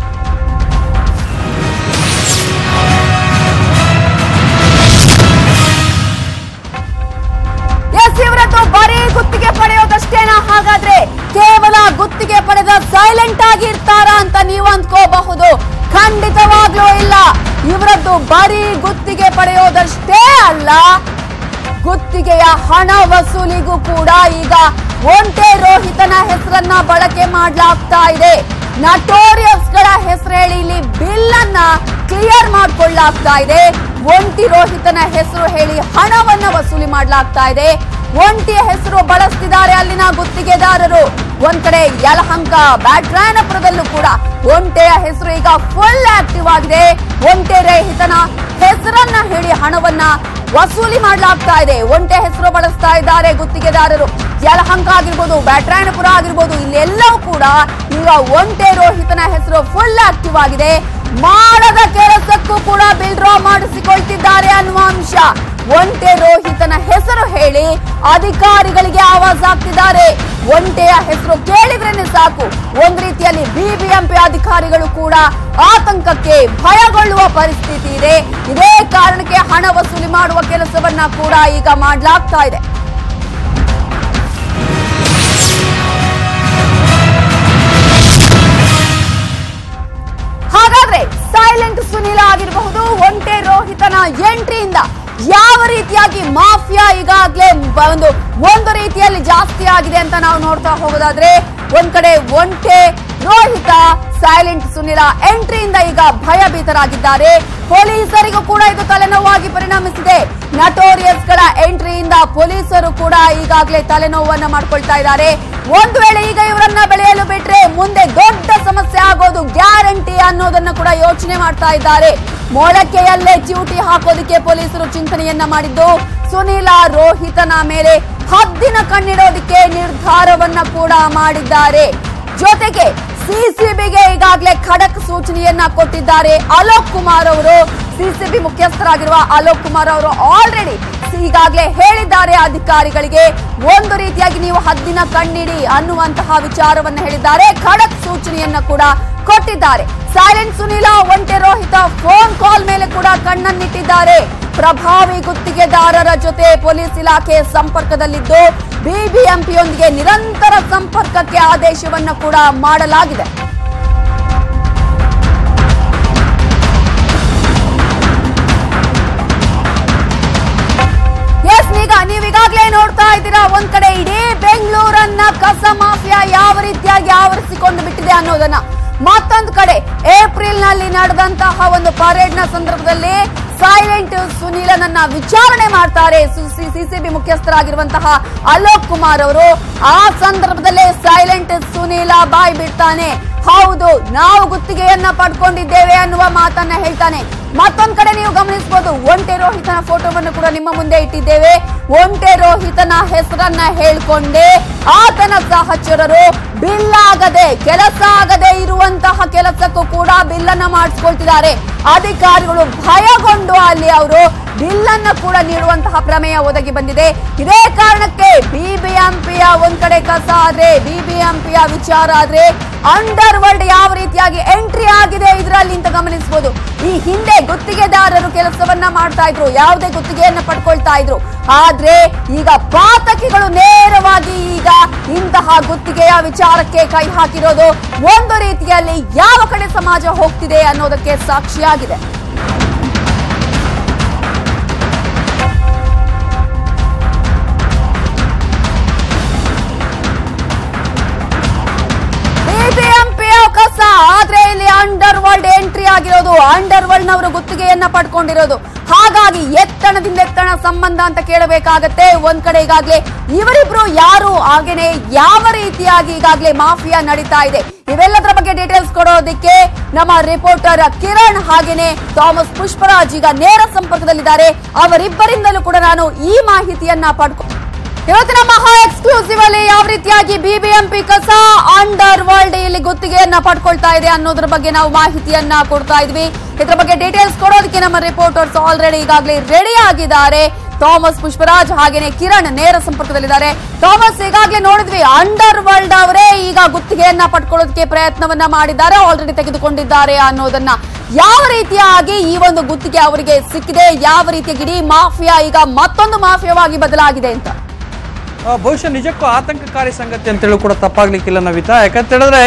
ಎಸ್ ಇವರದ್ದು ಬರೀ ಗುತ್ತಿಗೆ ಪಡೆಯೋದಷ್ಟೇನಾ ಹಾಗಾದ್ರೆ ಕೇವಲ ಗುತ್ತಿಗೆ ಪಡೆದ ಸೈಲೆಂಟ್ ಆಗಿ ಇರ್ತಾರ ಅಂತ ನೀವು ಅಂದ್ಕೋಬಹುದು ಖಂಡಿತವಾಗ್ಲೂ ಇಲ್ಲ ಇವರದ್ದು ಬರೀ ಗುತ್ತಿಗೆ ಪಡೆಯೋದಷ್ಟೇ ಅಲ್ಲ ಗುತ್ತಿಗೆಯ ಹಣ ವಸೂಲಿಗೂ ಕೂಡ ಈಗ ಒಂಟೆ ರೋಹಿತನ ಹೆಸರನ್ನ ಬಳಕೆ ಮಾಡಲಾಗ್ತಾ ಇದೆ ನಟೋರಿಯಸ್ ಗಳ ಹೆಸರು ಹೇಳಿ ಇಲ್ಲಿ ಬಿಲ್ ಅನ್ನ ಕ್ಲಿಯರ್ ಮಾಡ್ಕೊಳ್ಳಾಗ್ತಾ ಇದೆ ಒಂಟಿ ರೋಹಿತನ ಹೆಸರು ಹೇಳಿ ಹಣವನ್ನ ವಸೂಲಿ ಮಾಡಲಾಗ್ತಾ ಇದೆ ಒಂಟಿಯ ಹೆಸರು ಬಳಸ್ತಿದ್ದಾರೆ ಅಲ್ಲಿನ ಗುತ್ತಿಗೆದಾರರು ಒಂದ್ ಕಡೆ ಯಲಹಂಕ ಬ್ಯಾಟ್ರಾಯನಪುರದಲ್ಲೂ ಕೂಡ ಒಂಟೆಯ ಹೆಸರು ಈಗ ಫುಲ್ ಆಕ್ಟಿವ್ ಆಗಿದೆ ಒಂಟೆ ರಹಿತನ ಹೆಸರನ್ನ ಹೇಳಿ ಹಣವನ್ನ ವಸೂಲಿ ಮಾಡಲಾಗ್ತಾ ಇದೆ ಒಂಟೆ ಹೆಸರು ಬಳಸ್ತಾ ಇದ್ದಾರೆ ಗುತ್ತಿಗೆದಾರರು ಯಲಹಂಕ ಆಗಿರ್ಬೋದು ಬ್ಯಾಟ್ರಾಯನಪುರ ಆಗಿರ್ಬೋದು ಇಲ್ಲೆಲ್ಲವೂ ಕೂಡ ಈಗ ಒಂಟೆ ರೋಹಿತನ ಹೆಸರು ಫುಲ್ ಆಕ್ಟಿವ್ ಆಗಿದೆ ಮಾಡದ ಕೆಲಸಕ್ಕೂ ಕೂಡ ಬಿಲ್ ಡ್ರಾ ಮಾಡಿಸಿಕೊಳ್ತಿದ್ದಾರೆ ಅನ್ನುವ ಅಂಶ ಒಂಟೆ ರೋಹಿತನ ಹೆಸರು ಹೇಳಿ ಅಧಿಕಾರಿಗಳಿಗೆ ಆವಾಜ್ ಆಗ್ತಿದ್ದಾರೆ ಒಂಟೆಯ ಹೆಸರು ಕೇಳಿದ್ರೇನೆ ಸಾಕು ಒಂದ್ ರೀತಿಯಲ್ಲಿ ಬಿಬಿಎಂಪಿ ಅಧಿಕಾರಿಗಳು ಕೂಡ ಆತಂಕಕ್ಕೆ ಭಯಗೊಳ್ಳುವ ಪರಿಸ್ಥಿತಿ ಇದೆ ಇದೇ ಕಾರಣಕ್ಕೆ ಹಣ ವಸೂಲಿ ಮಾಡುವ ಕೆಲಸವನ್ನ ಕೂಡ ಈಗ ಮಾಡಲಾಗ್ತಾ ಇದೆ ಹಾಗಾದ್ರೆ ಸೈಲೆಂಟ್ ಸುನೀಲ ಆಗಿರಬಹುದು ಒಂಟೆ ರೋಹಿತನ ಎಂಟ್ರಿಯಿಂದ ಯಾವ ರೀತಿಯಾಗಿ ಮಾಫಿಯಾ ಈಗಾಗ್ಲೇ ಬ- ಒಂದು ಒಂದು ರೀತಿಯಲ್ಲಿ ಜಾಸ್ತಿ ಆಗಿದೆ ಅಂತ ನಾವು ನೋಡ್ತಾ ಹೋಗೋದಾದ್ರೆ ಒಂದ್ ಕಡೆ ಒಂಟೆ ರೋಹಿತ ಸೈಲೆಂಟ್ ಸುನೀಲ ಎಂಟ್ರಿಯಿಂದ ಈಗ ಭಯಭೀತರಾಗಿದ್ದಾರೆ ಪೊಲೀಸರಿಗೂ ಕೂಡ ಇದು ತಲೆನೋವಾಗಿ ಪರಿಣಮಿಸಿದೆ ನಟೋರಿಯಸ್ ಗಳ ಎಂಟ್ರಿಯಿಂದ ಪೊಲೀಸರು ಕೂಡ ಈಗಾಗಲೇ ತಲೆನೋವನ್ನ ಮಾಡ್ಕೊಳ್ತಾ ಇದ್ದಾರೆ ಒಂದು ವೇಳೆ ಈಗ ಇವರನ್ನ ಬೆಳೆಯಲು ಬಿಟ್ರೆ ಮುಂದೆ ದೊಡ್ಡ ಸಮಸ್ಯೆ ಆಗೋದು ಗ್ಯಾರಂಟಿ ಅನ್ನೋದನ್ನ ಕೂಡ ಯೋಚನೆ ಮಾಡ್ತಾ ಇದ್ದಾರೆ ಮೊಳಕೆಯಲ್ಲೇ ಚ್ಯೂಟಿ ಹಾಕೋದಕ್ಕೆ ಪೊಲೀಸರು ಚಿಂತನೆಯನ್ನ ಮಾಡಿದ್ದು ಸುನೀಲ ರೋಹಿತನ ಮೇಲೆ ಹದ್ದಿನ ಕಣ್ಣಿಡೋದಕ್ಕೆ ನಿರ್ಧಾರವನ್ನ ಕೂಡ ಮಾಡಿದ್ದಾರೆ ಜೊತೆಗೆ ಸಿಸಿಬಿಗೆ ಈಗಾಗಲೇ ಖಡಕ್ ಸೂಚನೆಯನ್ನ ಕೊಟ್ಟಿದ್ದಾರೆ ಅಲೋಕ್ ಕುಮಾರ್ ಅವರು ಸಿಸಿಬಿ ಮುಖ್ಯಸ್ಥರಾಗಿರುವ ಅಲೋಕ್ ಕುಮಾರ್ ಅವರು ಆಲ್ರೆಡಿ ಈಗಾಗಲೇ ಹೇಳಿದ್ದಾರೆ ಅಧಿಕಾರಿಗಳಿಗೆ ಒಂದು ರೀತಿಯಾಗಿ ನೀವು ಹದ್ದಿನ ಕಣ್ಣಿಡಿ ಅನ್ನುವಂತಹ ವಿಚಾರವನ್ನ ಹೇಳಿದ್ದಾರೆ ಖಡಕ್ ಸೂಚನೆಯನ್ನ ಕೂಡ ಕೊಟ್ಟಿದ್ದಾರೆ ಸೈಲೆಂಟ್ ಸುನೀಲ ಒಂಟೆ ರೋಹಿತ ಫೋನ್ ಕಾಲ್ ಮೇಲೆ ಕೂಡ ಕಣ್ಣನ್ನಿಟ್ಟಿದ್ದಾರೆ ಪ್ರಭಾವಿ ಗುತ್ತಿಗೆದಾರರ ಜೊತೆ ಪೊಲೀಸ್ ಇಲಾಖೆ ಸಂಪರ್ಕದಲ್ಲಿದ್ದು ಬಿಬಿಎಂಪಿಯೊಂದಿಗೆ ನಿರಂತರ ಸಂಪರ್ಕಕ್ಕೆ ಆದೇಶವನ್ನ ಕೂಡ ಮಾಡಲಾಗಿದೆ ಎಸ್ ಈಗ ನೀವು ಈಗಾಗಲೇ ನೋಡ್ತಾ ಇದ್ದೀರಾ ಒಂದ್ ಕಡೆ ಇಡೀ ಬೆಂಗಳೂರನ್ನ ಕಸ ಮಾಫಿಯಾ ಯಾವ ರೀತಿಯಾಗಿ ಆವರಿಸಿಕೊಂಡು ಬಿಟ್ಟಿದೆ ಅನ್ನೋದನ್ನ ಮತ್ತೊಂದು ಕಡೆ ಏಪ್ರಿಲ್ ನಲ್ಲಿ ನಡೆದಂತಹ ಒಂದು ಪರೇಡ್ ನ ಸಂದರ್ಭದಲ್ಲಿ ಸೈಲೆಂಟ್ ಸುನೀಲನನ್ನ ವಿಚಾರಣೆ ಮಾಡ್ತಾರೆ ಸಿಸಿಬಿ ಮುಖ್ಯಸ್ಥರಾಗಿರುವಂತಹ ಅಲೋಕ್ ಕುಮಾರ್ ಅವರು ಆ ಸಂದರ್ಭದಲ್ಲೇ ಸೈಲೆಂಟ್ ಸುನೀಲ ಬಾಯ್ ಬಿಡ್ತಾನೆ ಹೌದು ನಾವು ಗುತ್ತಿಗೆಯನ್ನ ಪಡ್ಕೊಂಡಿದ್ದೇವೆ ಅನ್ನುವ ಮಾತನ್ನ ಹೇಳ್ತಾನೆ ಮತ್ತೊಂದ್ ಕಡೆ ನೀವು ಗಮನಿಸಬಹುದು ಒಂಟೆ ರೋಹಿತನ ಫೋಟೋವನ್ನು ಕೂಡ ನಿಮ್ಮ ಮುಂದೆ ಇಟ್ಟಿದ್ದೇವೆ ಒಂಟೆ ರೋಹಿತನ ಹೆಸರನ್ನ ಹೇಳ್ಕೊಂಡೆ ಆತನ ಸಹಚರರು ಬಿಲ್ ಆಗದೆ ಕೆಲಸ ಆಗದೆ ಇರುವಂತಹ ಕೆಲಸಕ್ಕೂ ಕೂಡ ಬಿಲ್ ಅನ್ನ ಮಾಡಿಸ್ಕೊಳ್ತಿದ್ದಾರೆ ಅಧಿಕಾರಿಗಳು ಭಯಗೊಂಡು ಅಲ್ಲಿ ಅವರು ಬಿಲ್ ಅನ್ನ ಕೂಡ ನೀಡುವಂತಹ ಪ್ರಮೇಯ ಒದಗಿ ಬಂದಿದೆ ಇದೇ ಕಾರಣಕ್ಕೆ ಬಿಬಿಎಂಪಿಯ ಒಂದ್ ಕಡೆ ಕಸ ಆದ್ರೆ ಬಿಬಿಎಂಪಿಯ ವಿಚಾರ ಆದ್ರೆ ಅಂಡರ್ ವರ್ಲ್ಡ್ ಯಾವ ರೀತಿಯಾಗಿ ಎಂಟ್ರಿ ಆಗಿದೆ ಇದರಲ್ಲಿ ಅಂತ ಗಮನಿಸಬಹುದು ಈ ಹಿಂದೆ ಗುತ್ತಿಗೆದಾರರು ಕೆಲಸವನ್ನ ಮಾಡ್ತಾ ಇದ್ರು ಯಾವುದೇ ಗುತ್ತಿಗೆಯನ್ನ ಪಡ್ಕೊಳ್ತಾ ಇದ್ರು ಆದ್ರೆ ಈಗ ಪಾತಕಿಗಳು ನೇರವಾಗಿ ಈಗ ಇಂತಹ ಗುತ್ತಿಗೆಯ ವಿಚಾರಕ್ಕೆ ಕೈ ಹಾಕಿರೋದು ಒಂದು ರೀತಿಯಲ್ಲಿ ಯಾವ ಕಡೆ ಸಮಾಜ ಹೋಗ್ತಿದೆ ಅನ್ನೋದಕ್ಕೆ ಸಾಕ್ಷಿಯಾಗಿದೆ ಬಿಬಿಎಂಪಿಯ ಕಸ ಆದ್ರೆ ಇಲ್ಲಿ ಅಂಡರ್ ವರ್ಲ್ಡ್ ಎಂಟ್ರಿ ಆಗಿರೋದು ಅಂಡರ್ ವರ್ಲ್ಡ್ ನವರು ಗುತ್ತಿಗೆಯನ್ನ ಪಡ್ಕೊಂಡಿರೋದು ಹಾಗಾಗಿ ಎತ್ತಣದಿಂದ ಎತ್ತಣ ಸಂಬಂಧ ಅಂತ ಕೇಳಬೇಕಾಗತ್ತೆ ಒಂದ್ ಕಡೆ ಈಗಾಗ್ಲೇ ಇವರಿಬ್ರು ಯಾರು ಹಾಗೇನೆ ಯಾವ ರೀತಿಯಾಗಿ ಈಗಾಗ್ಲೇ ಮಾಫಿಯಾ ನಡೀತಾ ಇದೆ ಇವೆಲ್ಲದರ ಬಗ್ಗೆ ಡೀಟೇಲ್ಸ್ ಕೊಡೋದಕ್ಕೆ ನಮ್ಮ ರಿಪೋರ್ಟರ್ ಕಿರಣ್ ಹಾಗೇನೆ ಥಾಮಸ್ ಪುಷ್ಪರಾಜ್ ಈಗ ನೇರ ಸಂಪರ್ಕದಲ್ಲಿದ್ದಾರೆ ಅವರಿಬ್ಬರಿಂದಲೂ ಕೂಡ ನಾನು ಈ ಮಾಹಿತಿಯನ್ನ ಪಡ್ಕೊ ಇವತ್ತಿನ ಮಹಾ ಎಕ್ಸ್ಕ್ಲೂಸಿವ್ ಅಲ್ಲಿ ಯಾವ ರೀತಿಯಾಗಿ ಬಿಬಿಎಂಪಿ ಕಸ ಅಂಡರ್ ವರ್ಲ್ಡ್ ಇಲ್ಲಿ ಗುತ್ತಿಗೆಯನ್ನ ಪಡ್ಕೊಳ್ತಾ ಇದೆ ಅನ್ನೋದ್ರ ಬಗ್ಗೆ ನಾವು ಮಾಹಿತಿಯನ್ನ ಕೊಡ್ತಾ ಇದ್ವಿ ಇದ್ರ ಬಗ್ಗೆ ಡೀಟೇಲ್ಸ್ ಕೊಡೋದಕ್ಕೆ ನಮ್ಮ ರಿಪೋರ್ಟರ್ಸ್ ಆಲ್ರೆಡಿ ಈಗಾಗಲೇ ರೆಡಿ ಆಗಿದ್ದಾರೆ ಥಾಮಸ್ ಪುಷ್ಪರಾಜ್ ಹಾಗೇನೆ ಕಿರಣ್ ನೇರ ಸಂಪರ್ಕದಲ್ಲಿದ್ದಾರೆ ಥಾಮಸ್ ಈಗಾಗಲೇ ನೋಡಿದ್ವಿ ಅಂಡರ್ ವರ್ಲ್ಡ್ ಅವರೇ ಈಗ ಗುತ್ತಿಗೆಯನ್ನ ಪಡ್ಕೊಳ್ಳೋದಕ್ಕೆ ಪ್ರಯತ್ನವನ್ನ ಮಾಡಿದ್ದಾರೆ ಆಲ್ರೆಡಿ ತೆಗೆದುಕೊಂಡಿದ್ದಾರೆ ಅನ್ನೋದನ್ನ ಯಾವ ರೀತಿಯಾಗಿ ಈ ಒಂದು ಗುತ್ತಿಗೆ ಅವರಿಗೆ ಸಿಕ್ಕಿದೆ ಯಾವ ರೀತಿಯಾಗಿ ಇಡೀ ಮಾಫಿಯಾ ಈಗ ಮತ್ತೊಂದು ಮಾಫಿಯಾವಾಗಿ ಬದಲಾಗಿದೆ ಅಂತ ಆ, ಬಹುಶಃ ನಿಜಕ್ಕೂ ಆತಂಕಕಾರಿ ಸಂಗತಿ ಅಂತೇಳಿ ಕೂಡ ತಪ್ಪಾಗ್ಲಿಕ್ಕಿಲ್ಲ ನವಿತಾ ಯಾಕಂತ ಹೇಳಿದ್ರೆ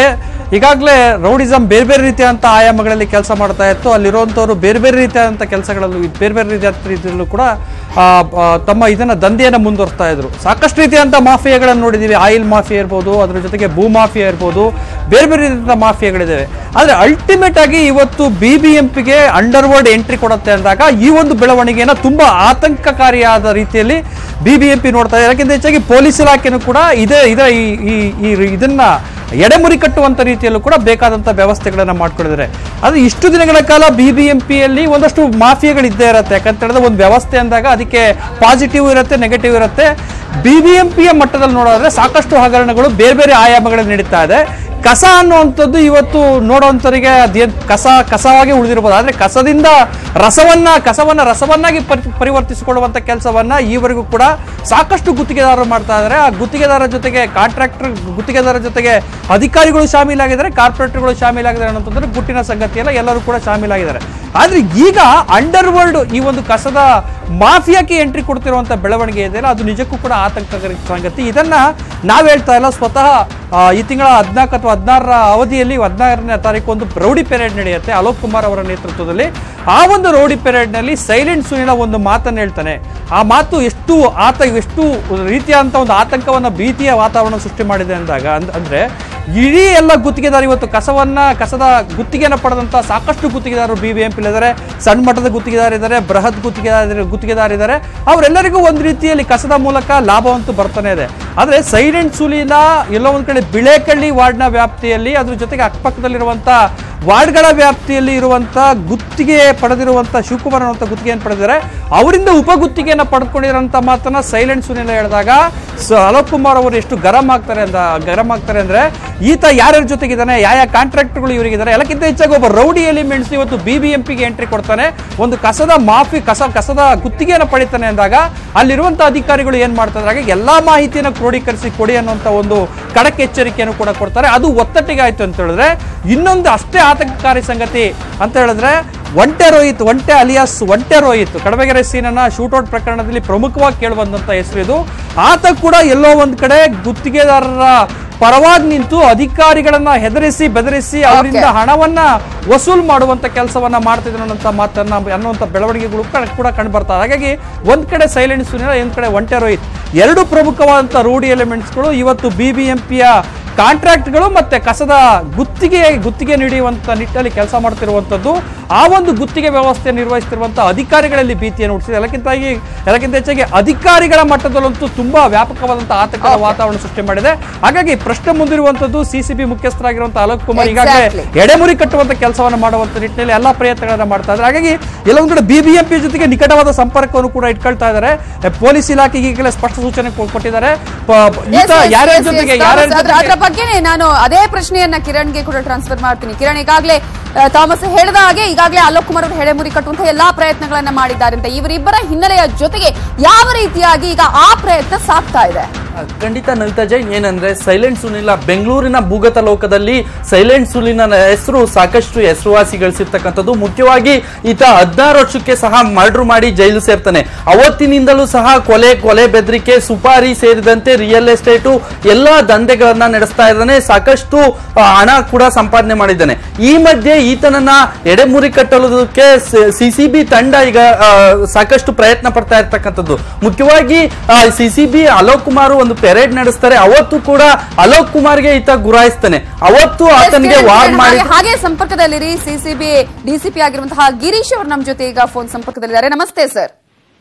ಈಗಾಗಲೇ ರೌಡಿಸಂ ಬೇರೆ ಬೇರೆ ರೀತಿಯಾದಂಥ ಆಯಾಮಗಳಲ್ಲಿ ಕೆಲಸ ಮಾಡ್ತಾ ಇತ್ತು ಅಲ್ಲಿರುವಂಥವ್ರು ಬೇರೆ ಬೇರೆ ರೀತಿಯಾದಂಥ ಕೆಲಸಗಳಲ್ಲೂ ಬೇರೆ ಬೇರೆ ರೀತಿಯಾದ ರೀತಿಯಲ್ಲೂ ಕೂಡ ಆ, ಆ, ತಮ್ಮ ಇದನ್ನ ದಂಧೆಯನ್ನು ಮುಂದುವರ್ಸ್ತಾ ಇದ್ರು ಸಾಕಷ್ಟು ರೀತಿಯಾದಂಥ ಮಾಫಿಯಾಗಳನ್ನು ನೋಡಿದ್ದೀವಿ ಆಯಿಲ್ ಮಾಫಿಯಾ ಇರ್ಬೋದು ಅದ್ರ ಜೊತೆಗೆ ಭೂ ಮಾಫಿಯಾ ಇರ್ಬೋದು ಬೇರೆ ಬೇರೆ ರೀತಿಯ ಮಾಫಿಯಾಗಳಿದ್ದಾವೆ ಆದರೆ ಅಲ್ಟಿಮೇಟ್ ಆಗಿ ಇವತ್ತು ಬಿ ಬಿ ಎಂ ಪಿಗೆ ಅಂಡರ್ವರ್ಡ್ ಎಂಟ್ರಿ ಕೊಡುತ್ತೆ ಅಂದಾಗ ಈ ಒಂದು ಬೆಳವಣಿಗೆಯನ್ನು ತುಂಬಾ ಆತಂಕಕಾರಿಯಾದ ರೀತಿಯಲ್ಲಿ ಬಿ ಬಿ ಎಂ ಪಿ ನೋಡ್ತಾ ಇದೆ ಯಾಕೆಂದ್ರೆ ಹೆಚ್ಚಾಗಿ ಪೊಲೀಸ್ ಇಲಾಖೆನೂ ಕೂಡ ಇದೇ ಇದರ ಈ ಈ- ಈ ಇದನ್ನ ಎಡೆಮುರಿ ಕಟ್ಟುವಂತ ರೀತಿಯಲ್ಲೂ ಕೂಡ ಬೇಕಾದಂತ ವ್ಯವಸ್ಥೆಗಳನ್ನ ಮಾಡ್ಕೊಂಡಿದ್ದಾರೆ ಆದ್ರೆ ಇಷ್ಟು ದಿನಗಳ ಕಾಲ ಬಿ ಬಿ ಎಂ ಪಿಯಲ್ಲಿ ಒಂದಷ್ಟು ಮಾಫಿಯಾಗಳಿದ್ದೇ ಇರುತ್ತೆ ಯಾಕಂತ ಹೇಳಿದ್ರೆ ಒಂದು ವ್ಯವಸ್ಥೆ ಅಂದಾಗ ಅದಕ್ಕೆ ಪಾಸಿಟಿವ್ ಇರುತ್ತೆ ನೆಗೆಟಿವ್ ಇರುತ್ತೆ ಬಿ ಬಿ ಎಂ ಪಿಯ ಮಟ್ಟದಲ್ಲಿ ನೋಡೋದ್ರೆ ಸಾಕಷ್ಟು ಹಗರಣಗಳು ಬೇರೆ ಬೇರೆ ಆಯಾಮಗಳಲ್ಲಿ ನಡೀತಾ ಇದೆ ಕಸ ಅನ್ನುವಂಥದ್ದು ಇವತ್ತು ನೋಡೋಂಥವರಿಗೆ ಅದೇನ್ ಕಸ ಕಸವಾಗಿ ಉಳಿದಿರ್ಬೋದು ಆದ್ರೆ ಕಸದಿಂದ ರಸವನ್ನ ಕಸವನ್ನ ರಸವನ್ನಾಗಿ ಪರಿ ಪರಿವರ್ತಿಸಿಕೊಳ್ಳುವಂತ ಕೆಲಸವನ್ನ ಈವರೆಗೂ ಕೂಡ ಸಾಕಷ್ಟು ಗುತ್ತಿಗೆದಾರರು ಮಾಡ್ತಾ ಇದ್ದಾರೆ ಆ ಗುತ್ತಿಗೆದಾರರ ಜೊತೆಗೆ ಕಾಂಟ್ರಾಕ್ಟರ್ ಗುತ್ತಿಗೆದಾರರ ಜೊತೆಗೆ ಅಧಿಕಾರಿಗಳು ಶಾಮೀಲಾಗಿದ್ದಾರೆ ಕಾರ್ಪೊರೇಟರ್ಗಳು ಶಾಮೀಲಾಗಿದ್ದಾರೆ ಅನ್ನೋಂಥದ್ದು ಗುಟ್ಟಿನ ಸಂಗತಿಯಲ್ಲ ಎಲ್ಲರೂ ಕೂಡ ಶಾಮೀಲಾಗಿದ್ದಾರೆ ಆದ್ರೆ ಈಗ ಅಂಡರ್ ವರ್ಲ್ಡ್ ಈ ಒಂದು ಕಸದ ಮಾಫಿಯಾಕ್ಕೆ ಎಂಟ್ರಿ ಕೊಡ್ತಿರುವಂತ ಬೆಳವಣಿಗೆ ಇದೆಯಲ್ಲ ಅದು ನಿಜಕ್ಕೂ ಕೂಡ ಆತಂಕಕಾರಿ ಸಂಗತಿ ಇದನ್ನ ನಾವ್ ಹೇಳ್ತಾ ಇಲ್ಲ ಸ್ವತಃ ಆ, ಈ ತಿಂಗಳ ಹದಿನಾಲ್ಕು ಅಥವಾ ಹದಿನಾರರ ಅವಧಿಯಲ್ಲಿ ಹದಿನಾರನೇ ತಾರೀಕು ಒಂದು ರೌಡಿ ಪೆರೇಡ್ ನಡೆಯುತ್ತೆ ಅಲೋಕ್ ಕುಮಾರ್ ಅವರ ನೇತೃತ್ವದಲ್ಲಿ ಆ ಒಂದು ರೌಡಿ ಪೆರೇಡ್ ನಲ್ಲಿ ಸೈಲೆಂಟ್ ಸುನಿಲ ಒಂದು ಮಾತನ್ನು ಹೇಳ್ತಾನೆ ಆ ಮಾತು ಎಷ್ಟು ಆತ ಎಷ್ಟು ರೀತಿಯಾದಂತ ಒಂದು ಆತಂಕವನ್ನ ಭೀತಿಯ ವಾತಾವರಣ ಸೃಷ್ಟಿ ಮಾಡಿದೆ ಅಂದಾಗ ಅಂದ್- ಅಂದ್ರೆ ಇಡೀ ಎಲ್ಲ ಗುತ್ತಿಗೆದಾರ ಇವತ್ತು ಕಸವನ್ನ ಕಸದ ಗುತ್ತಿಗೆಯನ್ನು ಪಡೆದಂತ ಸಾಕಷ್ಟು ಗುತ್ತಿಗೆದಾರರು ಬಿ ಬಿ ಎಂ ಪಿ ಇದ್ದಾರೆ ಸಣ್ಣ ಮಟ್ಟದ ಗುತ್ತಿಗೆದಾರ ಇದ್ದಾರೆ ಬೃಹತ್ ಗುತ್ತಿಗೆದಾರ ಗುತ್ತಿಗೆದಾರ ಇದ್ದಾರೆ ಅವರೆಲ್ಲರಿಗೂ ಒಂದು ರೀತಿಯಲ್ಲಿ ಕಸದ ಮೂಲಕ ಲಾಭವಂತೂ ಬರ್ತಾನೆ ಇದೆ ಆದ್ರೆ ಸೈಲೆಂಟ್ ಸುಲಿನ ಎಲ್ಲೋ ಒಂದ್ ಕಡೆ ಬಿಳೆಕಳ್ಳಿ ವಾರ್ಡ್ನ ವ್ಯಾಪ್ತಿಯಲ್ಲಿ ಅದ್ರ ಜೊತೆಗೆ ಅಕ್ಕಪಕ್ಕದಲ್ಲಿರುವಂತ ವಾರ್ಡ್ಗಳ ವ್ಯಾಪ್ತಿಯಲ್ಲಿ ಇರುವಂತ ಗುತ್ತಿಗೆ ಪಡೆದಿರುವಂತ ಶಿವಕುಮಾರ್ ಅನ್ನುವಂಥ ಗುತ್ತಿಗೆಯನ್ನು ಪಡೆದಿದ್ದಾರೆ ಅವರಿಂದ ಉಪ ಗುತ್ತಿಗೆಯನ್ನು ಪಡೆದುಕೊಂಡಿರೋಂಥ ಮಾತನ್ನ ಸೈಲೆಂಟ್ ಸುನಿಲ ಹೇಳಿದಾಗ ಸ- ಅಲೋಕ್ ಕುಮಾರ್ ಅವರು ಎಷ್ಟು ಗರಂ ಆಗ್ತಾರೆ ಅಂತ ಗರಂ ಆಗ್ತಾರೆ ಅಂದ್ರೆ ಈತ ಯಾರ್ಯಾರ ಜೊತೆಗಿದ್ದಾನೆ ಯಾವ ಯಾವ ಕಾಂಟ್ರಾಕ್ಟರ್ಗಳು ಇವರಿಗಿದ್ದಾರೆ ಎಲ್ಲಕ್ಕಿಂತ ಹೆಚ್ಚಾಗಿ ಒಬ್ಬ ರೌಡಿ ಎಲಿಮೆಂಟ್ಸ್ ಇವತ್ತು ಬಿ ಬಿ ಎಂ ಪಿಗೆ ಎಂಟ್ರಿ ಕೊಡ್ತಾನೆ ಒಂದು ಕಸದ ಮಾಫಿ ಕಸ ಕಸದ ಗುತ್ತಿಗೆಯನ್ನು ಪಡಿತಾನೆ ಅಂದಾಗ ಅಲ್ಲಿರುವಂತ ಅಧಿಕಾರಿಗಳು ಏನ್ ಮಾಡ್ತಾರೆ ಹಾಗೆ ಎಲ್ಲಾ ಮಾಹಿತಿಯನ್ನು ಕ್ರೋಢೀಕರಿಸಿ ಕೊಡಿ ಅನ್ನುವಂತ ಒಂದು ಖಡಕ್ ಎಚ್ಚರಿಕೆಯನ್ನು ಕೂಡ ಕೊಡ್ತಾರೆ ಅದು ಒತ್ತಟ್ಟಿಗೆ ಆಯ್ತು ಅಂತ ಹೇಳಿದ್ರೆ ಇನ್ನೊಂದು ಅಷ್ಟೇ ಆತಂಕಕಾರಿ ಸಂಗತಿ ಅಂತ ಹೇಳಿದ್ರೆ ಒಂಟೆ ರೋಹಿತ್ ಒಂಟೆ ಅಲಿಯಾಸ್ ಒಂಟೆ ರೋಹಿತ್ ಕಡಬಗೆರೆ ಸೀನನ್ನ ಶೂಟೌಟ್ ಪ್ರಕರಣದಲ್ಲಿ ಪ್ರಮುಖವಾಗಿ ಕೇಳುವಂತ ಹೆಸರು ಇದು ಆತ ಕೂಡ ಎಲ್ಲೋ ಒಂದ್ ಕಡೆ ಗುತ್ತಿಗೆದಾರರ ಪರವಾಗಿ ನಿಂತು ಅಧಿಕಾರಿಗಳನ್ನ ಹೆದರಿಸಿ ಬೆದರಿಸಿ ಅವರಿಂದ ಹಣವನ್ನ ವಸೂಲ್ ಮಾಡುವಂತ ಕೆಲಸವನ್ನ ಮಾಡ್ತಿದ್ರು ಅನ್ನೋಂಥ ಮಾತನ್ನ ಅನ್ನುವಂಥ ಬೆಳವಣಿಗೆಗಳು ಕ- ಕೂಡ ಕಂಡು ಬರ್ತಾರೆ ಹಾಗಾಗಿ ಒಂದ್ ಕಡೆ ಸೈಲೆಂಟ್ ಸುನಿಲ ಒಂದ್ ಕಡೆ ಒಂಟೆ ರೋಹಿತ್ ಎರಡು ಪ್ರಮುಖವಾದಂಥ ರೂಢಿ ಎಲಿಮೆಂಟ್ಸ್ಗಳು ಇವತ್ತು ಬಿ ಬಿ ಎಂ ಪಿಯ ಕಾಂಟ್ರಾಕ್ಟ್ಗಳು ಮತ್ತೆ ಕಸದ ಗುತ್ತಿಗೆ ಗುತ್ತಿಗೆ ನೀಡುವಂತ ನಿಟ್ಟಲ್ಲಿ ಕೆಲಸ ಮಾಡ್ತಿರುವಂತದ್ದು ಆ ಒಂದು ಗುತ್ತಿಗೆ ವ್ಯವಸ್ಥೆ ನಿರ್ವಹಿಸ್ತಿರುವಂತಹ ಅಧಿಕಾರಿಗಳಲ್ಲಿ ಭೀತಿಯನ್ನು ಹುಟ್ಟಿಸಿದೆ ಎಲ್ಲಕ್ಕಿಂತಾಗಿ ಎಲ್ಲಕ್ಕಿಂತ ಹೆಚ್ಚಾಗಿ ಅಧಿಕಾರಿಗಳ ಮಟ್ಟದಲ್ಲಂತೂ ತುಂಬಾ ವ್ಯಾಪಕವಾದಂತಹ ಆತಂಕದ ವಾತಾವರಣ ಸೃಷ್ಟಿ ಮಾಡಿದೆ ಹಾಗಾಗಿ ಪ್ರಶ್ನೆ ಮುಂದಿರುವಂತದ್ದು ಸಿಸಿಬಿ ಮುಖ್ಯಸ್ಥರಾಗಿರುವಂತಹ ಅಲೋಕ್ ಕುಮಾರ್ ಈಗಾಗಲೇ Exactly. ಎಡೆಮುರಿ ಕಟ್ಟುವಂತ ಕೆಲಸವನ್ನು ಮಾಡುವಂತ ನಿಟ್ಟಿನಲ್ಲಿ ಎಲ್ಲಾ ಪ್ರಯತ್ನಗಳನ್ನ ಮಾಡ್ತಾ ಇದ್ದಾರೆ ಹಾಗಾಗಿ ಎಲ್ಲೊಂದು ಕಡೆ ಬಿಬಿಎಂಪಿ ಜೊತೆಗೆ ನಿಕಟವಾದ ಸಂಪರ್ಕವನ್ನು ಕೂಡ ಇಟ್ಕೊಳ್ತಾ ಇದ್ದಾರೆ ಎ, ಪೊಲೀಸ್ ಇಲಾಖೆಗೆ ಈಗಲೇ ಸ್ಪಷ್ಟ ಸೂಚನೆ ಕೊ- ಕೊಟ್ಟಿದ್ದಾರೆ ಪ- ಈತ Yes, yes, ಯಾರ್ಯಾರ yes, ಜೊತೆಗೆ yes, ಯಾರ್ಯಾರ ಥಾಮಸ್, ಅದ್ರ ಜೊತೆಗೆ ಅದ್ರ ಬಗ್ಗೆನೇ ನಾನು ಅದೇ ಪ್ರಶ್ನೆಯನ್ನ ಕಿರಣ್ಗೆ ಕೂಡ ಟ್ರಾನ್ಸ್ಫರ್ ಮಾಡ್ತೀನಿ ಕಿರಣ್ ಈಗಾಗಲೇ ಆ, ಥಾಮಸ್ ಹೇಳಿದ ಹಾಗೆ ಈಗಾಗಲೇ ಅಲೋಕ್ ಕುಮಾರ್ ಅವರು ಹೆಡೆಮುರಿ ಕಟ್ಟುವಂತಹ ಎಲ್ಲಾ ಪ್ರಯತ್ನಗಳನ್ನ ಮಾಡಿದ್ದಾರೆ ಅಂತ ಇವರಿಬ್ಬರ ಹಿನ್ನೆಲೆಯ ಜೊತೆಗೆ ಯಾವ ರೀತಿಯಾಗಿ ಈಗ ಆ ಪ್ರಯತ್ನ ಸಾಗ್ತಾ ಇದೆ ಖಂಡಿತ ನವಿತಾ ಜೈನ್ ಏನಂದ್ರೆ ಸೈಲೆಂಟ್ ಸುನಿಲ ಬೆಂಗಳೂರಿನ ಭೂಗತ ಲೋಕದಲ್ಲಿ ಸೈಲೆಂಟ್ ಸುನಿನ ಹೆಸರು ಸಾಕಷ್ಟು ಹೆಸರುವಾಸಿ ಗಳಿಸಿರ್ತಕ್ಕಂಥದ್ದು ಮುಖ್ಯವಾಗಿ ಈತ ಹದಿನಾರು ವರ್ಷಕ್ಕೆ ಸಹ ಮರ್ಡರ್ ಮಾಡಿ ಜೈಲು ಸೇರ್ತಾನೆ ಅವತ್ತಿನಿಂದಲೂ ಸಹ ಕೊಲೆ ಕೊಲೆ ಬೆದರಿಕೆ ಸುಪಾರಿ ಸೇರಿದಂತೆ ರಿಯಲ್ ಎಸ್ಟೇಟು ಎಲ್ಲಾ ದಂಧೆಗಳನ್ನ ನಡೆಸ್ತಾ ಇದ್ದಾನೆ ಸಾಕಷ್ಟು ಆ, ಹಣ ಕೂಡ ಸಂಪಾದನೆ ಮಾಡಿದ್ದಾನೆ ಈ ಮಧ್ಯೆ ಈತನನ್ನ ಎಡೆಮುರಿ ಕಟ್ಟಲುದಕ್ಕೆ ಸಿಸಿಬಿ ತಂಡ ಈಗ ಆ, ಸಾಕಷ್ಟು ಪ್ರಯತ್ನ ಪಡ್ತಾ ಇರ್ತಕ್ಕಂಥದ್ದು ಮುಖ್ಯವಾಗಿ ಸಿಸಿಬಿ ಅಲೋಕ್ ಕುಮಾರ್ ಒಂದು ಪೆರೇಡ್ ನಡೆಸ್ತಾರೆ ಅವತ್ತು ಕೂಡ ಅಲೋಕ್ ಕುಮಾರ್ಗೆ ಈತ ಗುರಾಯಿಸ್ತಾನೆ ಅವತ್ತು ಆತನಿಗೆ ಕಿರಣ್, ವಾರ್ ಕಿರಣ್, ಮಾಡಿ ಹಾಗೆ- ಹಾಗೆ ಸಂಪರ್ಕದಲ್ಲಿರಿ ಸಿಸಿಬಿ ಡಿಸಿಪಿ ಆಗಿರುವಂತಹ ಗಿರೀಶ್ ಅವರು ನಮ್ಮ ಜೊತೆ ಈಗ ಫೋನ್ ಸಂಪರ್ಕದಲ್ಲಿದ್ದಾರೆ ನಮಸ್ತೆ ಸರ್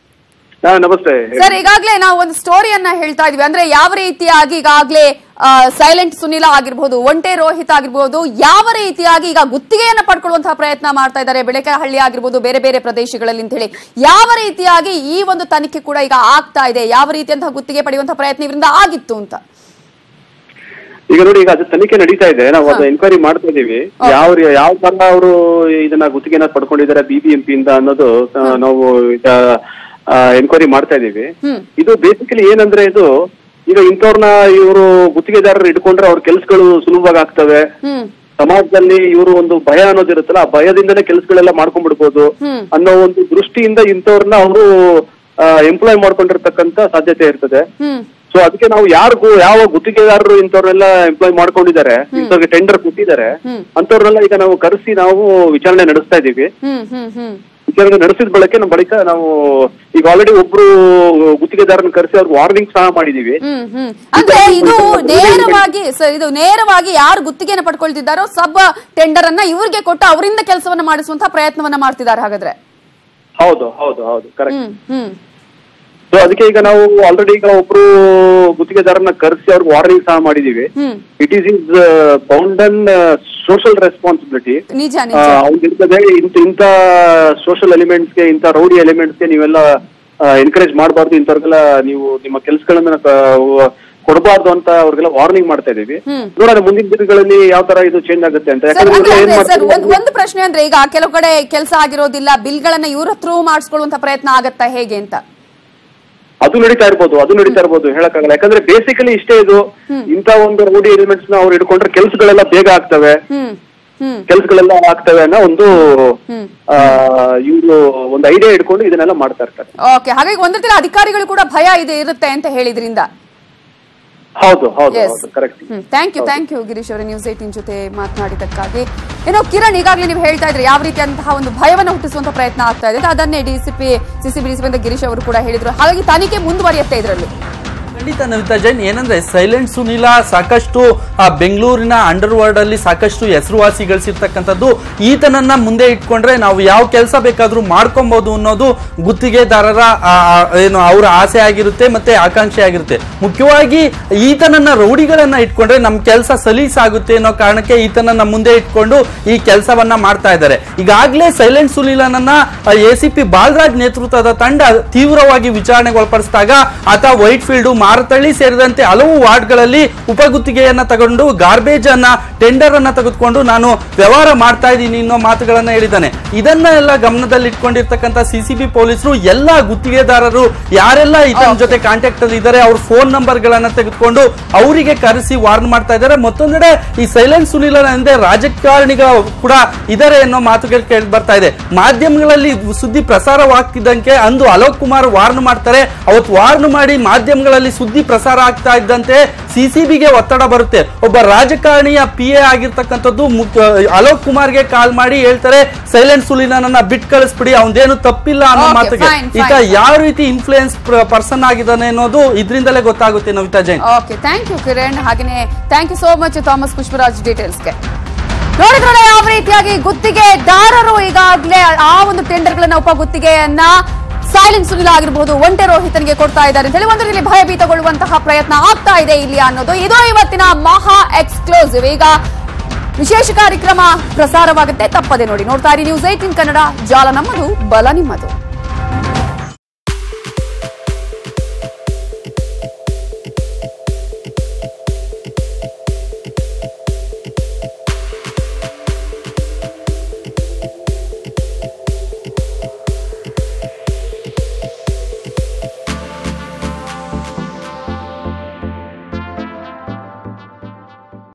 ಹಾ ನಮಸ್ತೆ ಸರ್ ಈಗಾಗಲೇ ನಾವು ಒಂದು ಸ್ಟೋರಿಯನ್ನ ಹೇಳ್ತಾ ಇದೀವಿ ಅಂದ್ರೆ ಯಾವ ರೀತಿಯಾಗಿ ಈಗಾಗಲೇ ಸೈಲೆಂಟ್ ಸುನಿಲ ಆಗಿರ್ಬೋದು ಒಂಟೆ ರೋಹಿತ್ ಆಗಿರ್ಬೋದು ಯಾವ ರೀತಿಯಾಗಿ ಈಗ ಗುತ್ತಿಗೆಯನ್ನ ಪಡ್ಕೊಳ್ಳುವಂತಹ ಪ್ರಯತ್ನ ಮಾಡ್ತಾ ಇದ್ದಾರೆ ಬೆಳಕಹಳ್ಳಿ ಆಗಿರ್ಬೋದು ಬೇರೆ ಬೇರೆ ಪ್ರದೇಶಗಳಲ್ಲಿ ಅಂತ ಹೇಳಿ ಯಾವ ರೀತಿಯಾಗಿ ಈ ಒಂದು ತನಿಖೆ ಕೂಡ ಈಗ ಆಗ್ತಾ ಇದೆ ಯಾವ ರೀತಿಯಂತಹ ಗುತ್ತಿಗೆ ಪಡೆಯುವಂತಹ ಪ್ರಯತ್ನ ಇವರಿಂದ ಆಗಿತ್ತು ಅಂತ ಈಗ ನೋಡಿ ಈಗ ಅದು ತನಿಖೆ ನಡೀತಾ ಇದೆ ನಾವು ಅದು ಎನ್ಕ್ವೈರಿ ಮಾಡ್ತಾ ಇದೀವಿ ಯಾವ ರೀ- ಯಾವ ತರ ಅವರು ಇದನ್ನ ಗುತ್ತಿಗೆನ ಪಡ್ಕೊಂಡಿದ್ದಾರೆ ಬಿಬಿಎಂಪಿ ಇಂದ ಅನ್ನೋದು ಆ, ನಾವು ಈಗ ಎನ್ಕ್ವೈರಿ ಮಾಡ್ತಾ ಇದೀವಿ ಇದು ಬೇಸಿಕಲಿ ಏನಂದ್ರೆ ಇದು ಈಗ ಇಂಥವ್ರನ್ನ ಇವರು ಗುತ್ತಿಗೆದಾರರು ಇಟ್ಕೊಂಡ್ರೆ ಅವ್ರ ಕೆಲ್ಸಗಳು ಸುಲಭವಾಗಿ ಆಗ್ತವೆ ಹ್ಮ್ ಸಮಾಜದಲ್ಲಿ ಇವರು ಒಂದು ಭಯ ಅನ್ನೋದಿರುತ್ತಲ್ಲ ಆ ಭಯದಿಂದನೇ ಕೆಲಸಗಳೆಲ್ಲ ಮಾಡ್ಕೊಂಡ್ಬಿಡ್ಬೋದು ಅನ್ನೋ ಒಂದು ದೃಷ್ಟಿಯಿಂದ ಇಂಥವ್ರನ್ನ ಅವರು ಎಂಪ್ಲಾಯ್ ಮಾಡ್ಕೊಂಡಿರ್ತಕ್ಕಂತ ಸಾಧ್ಯತೆ ಇರ್ತದೆ ಹ್ಮ್ ಸೊ ಅದಕ್ಕೆ ನಾವು ಯಾರಿಗೂ ಯಾವ ಗುತ್ತಿಗೆದಾರರು ಇಂಥವ್ರನ್ನೆಲ್ಲ ಎಂಪ್ಲಾಯ್ ಮಾಡ್ಕೊಂಡಿದ್ದಾರೆ ಇಂಥವ್ರಿಗೆ ಟೆಂಡರ್ ಕೊಟ್ಟಿದ್ದಾರೆ ಅಂತವ್ರನ್ನೆಲ್ಲ ಈಗ ನಾವು ಕರೆಸಿ ನಾವು ವಿಚಾರಣೆ ನಡೆಸ್ತಾ ಇದೀವಿ ಹ್ಮ್ ಹ್ಮ್ ಹ್ಮ್ ವಿಚಾರಣೆ ನಡೆಸಿದ ಬಳಕೆ ನಮ್ಮ ಬಳಿಕ ನಾವು ಈಗ ಆಲ್ರೆಡಿ ಒಬ್ರು ಗುತ್ತಿಗೆದಾರನ ಕರೆಸಿ ಅವ್ರಿಗೆ ವಾರ್ನಿಂಗ್ ಸಹ ಮಾಡಿದೀವಿ ಹ್ಮ್ ಹ್ಮ್ ಅಂದ್ರೆ ಇದು ನೇರವಾಗಿ ಸರ್ ಇದು ನೇರವಾಗಿ ಯಾರು ಗುತ್ತಿಗೆನ ಪಡ್ಕೊಳ್ತಿದ್ದಾರೋ ಸಬ್ ಟೆಂಡರ್ ಅನ್ನ ಇವ್ರಿಗೆ ಕೊಟ್ಟು ಅವರಿಂದ ಕೆಲಸವನ್ನ ಮಾಡಿಸುವಂತಹ ಪ್ರಯತ್ನವನ್ನ ಮಾಡ್ತಿದ್ದಾರೆ ಹಾಗಾದ್ರೆ ಹೌದು ಹೌದು ಹೌದು ಕರೆಕ್ಟ್ ಹ್ಮ್ ಹ್ಮ್ ಸೊ ಅದಕ್ಕೆ ಈಗ ನಾವು ಆಲ್ರೆಡಿ ಈಗ ಒಬ್ರು ಗುತ್ತಿಗೆದಾರನ ಕರೆಸಿ ಅವ್ರಿಗೆ ವಾರ್ನಿಂಗ್ ಸಹ ಮಾಡಿದೀವಿ hmm it is is bounden social responsibility ನಿಜ ನಿಜ ಅವ್ರಿರ್ತದೆ ಇಂತ ಇಂಥ ಸೋಷಿಯಲ್ ಎಲಿಮೆಂಟ್ಸ್ಗೆ ಇಂಥ ರೌಡಿ ಎಲಿಮೆಂಟ್ಸ್ಗೆ ನೀವೆಲ್ಲ ಎನ್ಕರೇಜ್ ಮಾಡಬಾರ್ದು ಇಂಥವ್ರಿಗೆಲ್ಲ ನೀವು ನಿಮ್ಮ ಕೆಲಸಗಳನ್ನ ಕೊಡಬಾರ್ದು ಅಂತ ಅವ್ರಿಗೆಲ್ಲ ವಾರ್ನಿಂಗ್ ಮಾಡ್ತಾ ಇದೀವಿ ಹ್ಮ್. ನೋಡೋಣ ಮುಂದಿನ ದಿನಗಳಲ್ಲಿ ಯಾವ ತರ ಇದು ಚೇಂಜ್ ಆಗುತ್ತೆ ಅಂತ ಸರ್ ಯಾಕಂದ್ರೆ ಅಂದ್ರೆ ಇವ್ರೆಲ್ಲ ಏನ್ ಅಂದ್ರೆ ಸರ್ ಮಾಡ್ತಾರೆ ಒಂದ್ ಒಂದು ಪ್ರಶ್ನೆ ಅಂದ್ರೆ ಈಗ ಕೆಲವು ಕಡೆ ಕೆಲಸ ಆಗಿರೋದಿಲ್ಲ ಬಿಲ್ಗಳನ್ನ ಇವ್ರ ಥ್ರೂ ಮಾಡಿಸ್ಕೊಳ್ಳುವಂತ ಪ್ರಯತ್ನ ಆಗತ್ತಾ ಹೇಗೆ ಅಂತ ಅದು ನಡೀತಾ ಇರ್ಬೋದು ಅದು ನಡೀತಾ ಇರ್ಬೋದು ಹೇಳಕ್ಕಾಗಲ್ಲ ಯಾಕಂದ್ರೆ ಬೇಸಿಕಲಿ ಇಷ್ಟೇ ಇದು ಇಂಥ ಒಂದು ರೌಡಿ ಎಲಿಮೆಂಟ್ಸ್ ನ ಅವ್ರು ಇಟ್ಕೊಂಡ್ರೆ ಕೆಲಸಗಳೆಲ್ಲ ಬೇಗ ಆಗ್ತವೆ ಹ್ಮ್ ಹ್ಮ್ ಕೆಲಸಗಳೆಲ್ಲ ಆಗ್ತವೆ ಅನ್ನೋ ಒಂದು ಹ್ಮ್. ಇವರು ಒಂದು ಐಡಿಯಾ ಇಟ್ಕೊಂಡು ಇದನ್ನೆಲ್ಲ ಮಾಡ್ತಾ ಇರ್ತಾರೆ ಓಕೆ ಹಾಗಾಗಿ ಒಂದ್ ರೀತಿಯಲ್ಲಿ ಅಧಿಕಾರಿಗಳು ಕೂಡ ಭಯ ಇದೆ ಇರುತ್ತೆ ಅಂತ ಹೇಳಿದ್ರಿಂದ ಹೌದು ಹೌದು Yes. ಹೌದು correct thank you thank you Girish ಅವರೇ ನ್ಯೂಸ್ ಏಟಿನ್ ಜೊತೆ ಮಾತನಾಡಿದ್ದಕ್ಕಾಗಿ ಏನೋ ಕಿರಣ್ ಈಗಾಗಲೇ ನೀವು ಹೇಳ್ತಾ ಇದ್ರೆ ಯಾವ ರೀತಿಯಂತಹ ಒಂದು ಭಯವನ್ನು ಹುಟ್ಟಿಸುವಂತ ಪ್ರಯತ್ನ ಆಗ್ತಾ ಇದೆ ಅದನ್ನೇ ಡಿಸಿಪಿ ಸಿಸಿಬಿ ಡಿಸಿಪಿ ಅಂತ ಗಿರೀಶ್ ಅವರು ಕೂಡ ಹೇಳಿದ್ರು ಹಾಗಾಗಿ ತನಿಖೆ ಮುಂದುವರಿಯುತ್ತೆ ಇದರಲ್ಲಿ ಖಂಡಿತ ನವಿತಾ ಜೈನ್ ಏನಂದ್ರೆ ಸೈಲೆಂಟ್ ಸುನೀಲ ಸಾಕಷ್ಟು ಆ ಬೆಂಗಳೂರಿನ ಅಂಡರ್ ವರ್ಲ್ಡ್ ಅಲ್ಲಿ ಸಾಕಷ್ಟು ಹೆಸರುವಾಸಿ ಗಳಿಸಿರ್ತಕ್ಕಂಥದ್ದು ಈತನನ್ನ ಮುಂದೆ ಇಟ್ಕೊಂಡ್ರೆ ನಾವು ಯಾವ ಕೆಲಸ ಬೇಕಾದ್ರೂ ಮಾಡ್ಕೊಬಹುದು ಅನ್ನೋದು ಗುತ್ತಿಗೆದಾರರ ಆ, ಆ, ಏನು ಅವರ ಆಸೆ ಆಗಿರುತ್ತೆ ಮತ್ತೆ ಆಕಾಂಕ್ಷೆ ಆಗಿರುತ್ತೆ ಮುಖ್ಯವಾಗಿ ಈತನನ್ನ ರೌಡಿಗಳನ್ನ ಇಟ್ಕೊಂಡ್ರೆ ನಮ್ ಕೆಲಸ ಸಲೀಸಾಗುತ್ತೆ ಅನ್ನೋ ಕಾರಣಕ್ಕೆ ಈತನನ್ನ ಮುಂದೆ ಇಟ್ಕೊಂಡು ಈ ಕೆಲಸವನ್ನ ಮಾಡ್ತಾ ಇದ್ದಾರೆ ಈಗಾಗಲೇ ಸೈಲೆಂಟ್ ಸುನೀಲನನ್ನ ಎ ಸಿ ಪಿ ಬಾಲರಾಜ್ ನೇತೃತ್ವದ ತಂಡ ತೀವ್ರವಾಗಿ ವಿಚಾರಣೆಗೆ ಒಳಪಡಿಸಿದಾಗ ಆತ ವೈಟ್ ಫೀಲ್ಡ್ ಮಾರತಳ್ಳಿ ಸೇರಿದಂತೆ ಹಲವು ವಾರ್ಡ್ಗಳಲ್ಲಿ ಉಪಗುತ್ತಿಗೆಯನ್ನ ತಗೊಂಡು ಗಾರ್ಬೇಜ್ ಅನ್ನ ಟೆಂಡರ್ ಅನ್ನ ತೆಗೆದುಕೊಂಡು ನಾನು ವ್ಯವಹಾರ ಮಾಡ್ತಾ ಇದ್ದೀನಿ ಅನ್ನೋ ಮಾತುಗಳನ್ನ ಹೇಳಿದ್ದಾನೆ ಇದನ್ನ ಎಲ್ಲ ಗಮನದಲ್ಲಿ ಇಟ್ಕೊಂಡಿರ್ತಕ್ಕಂಥ ಸಿಸಿಬಿ ಪೊಲೀಸರು ಎಲ್ಲಾ ಗುತ್ತಿಗೆದಾರರು ಯಾರೆಲ್ಲ ಈತನ ಜೊತೆ ಕಾಂಟ್ಯಾಕ್ಟ್ ಅಲ್ಲಿ ಇದ್ದಾರೆ ಅವ್ರ ಫೋನ್ ನಂಬರ್ ಗಳನ್ನ ತೆಗೆದುಕೊಂಡು ಅವರಿಗೆ ಕರೆಸಿ ವಾರ್ನ್ ಮಾಡ್ತಾ ಇದ್ದಾರೆ ಮತ್ತೊಂದೆಡೆ ಈ ಸೈಲೆಂಟ್ ಸುನೀಲನ ಹಿಂದೆ ರಾಜಕಾರಣಿಗಳು ಕೂಡ ಇದ್ದಾರೆ ಅನ್ನೋ ಮಾತುಗಳು ಕೇಳಿ ಬರ್ತಾ ಇದೆ ಮಾಧ್ಯಮಗಳಲ್ಲಿ ಸುದ್ದಿ ಪ್ರಸಾರವಾಗ್ತಿದ್ದಂಗೆ ಅಂದು ಅಲೋಕ್ ಕುಮಾರ್ ವಾರ್ನ್ ಮಾಡ್ತಾರೆ ಅವತ್ತು ವಾರ್ನ್ ಮಾಡಿ ಮಾಧ್ಯಮಗಳಲ್ಲಿ ಸುದ್ದಿ ಪ್ರಸಾರ ಆಗ್ತಾ ಇದ್ದಂತೆ ಸಿಸಿಬಿಗೆ ಒತ್ತಡ ಬರುತ್ತೆ ಒಬ್ಬ ರಾಜಕಾರಣಿಯ ಪಿ ಎ ಆಗಿರ್ತಕ್ಕಂಥದ್ದು ಮುಖ್ಯ- ಅಲೋಕ್ ಕುಮಾರ್ಗೆ ಕಾಲ್ ಮಾಡಿ ಹೇಳ್ತಾರೆ ಸೈಲೆಂಟ್ ಸುಲಿನನ್ನ ಬಿಟ್ ಕಳಿಸ್ಬಿಡಿ ಅವನದೇನು ತಪ್ಪಿಲ್ಲ ಅನ್ನೋ Okay, ಮಾತಿಗೆ fine, ಈತ fine. ಯಾವ ರೀತಿ ಇನ್ಫ್ಲೂಯೆನ್ಸ್ ಪರ್ಸನ್ ಆಗಿದ್ದಾನೆ ಅನ್ನೋದು ಇದರಿಂದಲೇ ಗೊತ್ತಾಗುತ್ತೆ Navita Jain okay thank you Kiran ಹಾಗೇನೆ thank you so much Thomas Pushparaj ಡೀಟೇಲ್ಸ್ಗೆ ನೋಡಿದ್ರಲ್ಲ ಯಾವ ರೀತಿಯಾಗಿ ಗುತ್ತಿಗೆದಾರರು ಈಗಾಗಲೇ ಆ ಒಂದು ಟೆಂಡರ್ಗಳನ್ನ ಉಪ ಗುತ್ತಿಗೆಯನ್ನ ಸೈಲೆಂಟ್ ಸುನಿಲ್ ಆಗಿರಬಹುದು ಒಂಟೆ ರೋಹಿತನಿಗೆ ಕೊಡ್ತಾ ಇದ್ದಾರೆ ಅಂತ ಹೇಳಿ ಒಂದು ರೀತಿಯಲ್ಲಿ ಭಯಭೀತಗೊಳ್ಳುವಂತಹ ಪ್ರಯತ್ನ ಆಗ್ತಾ ಇದೆ ಇಲ್ಲಿ ಅನ್ನೋದು ಇದು ಇವತ್ತಿನ ಮಹಾ ಎಕ್ಸ್ಕ್ಲೂಸಿವ್ ಈಗ ವಿಶೇಷ ಕಾರ್ಯಕ್ರಮ ಪ್ರಸಾರವಾಗುತ್ತೆ ತಪ್ಪದೆ ನೋಡಿ ನೋಡ್ತಾ ಇರಿ ನ್ಯೂಸ್ ಏಟಿನ್ ಕನ್ನಡ ಜಾಲ ನಮ್ಮದು ಬಲ ನಿಮ್ಮದು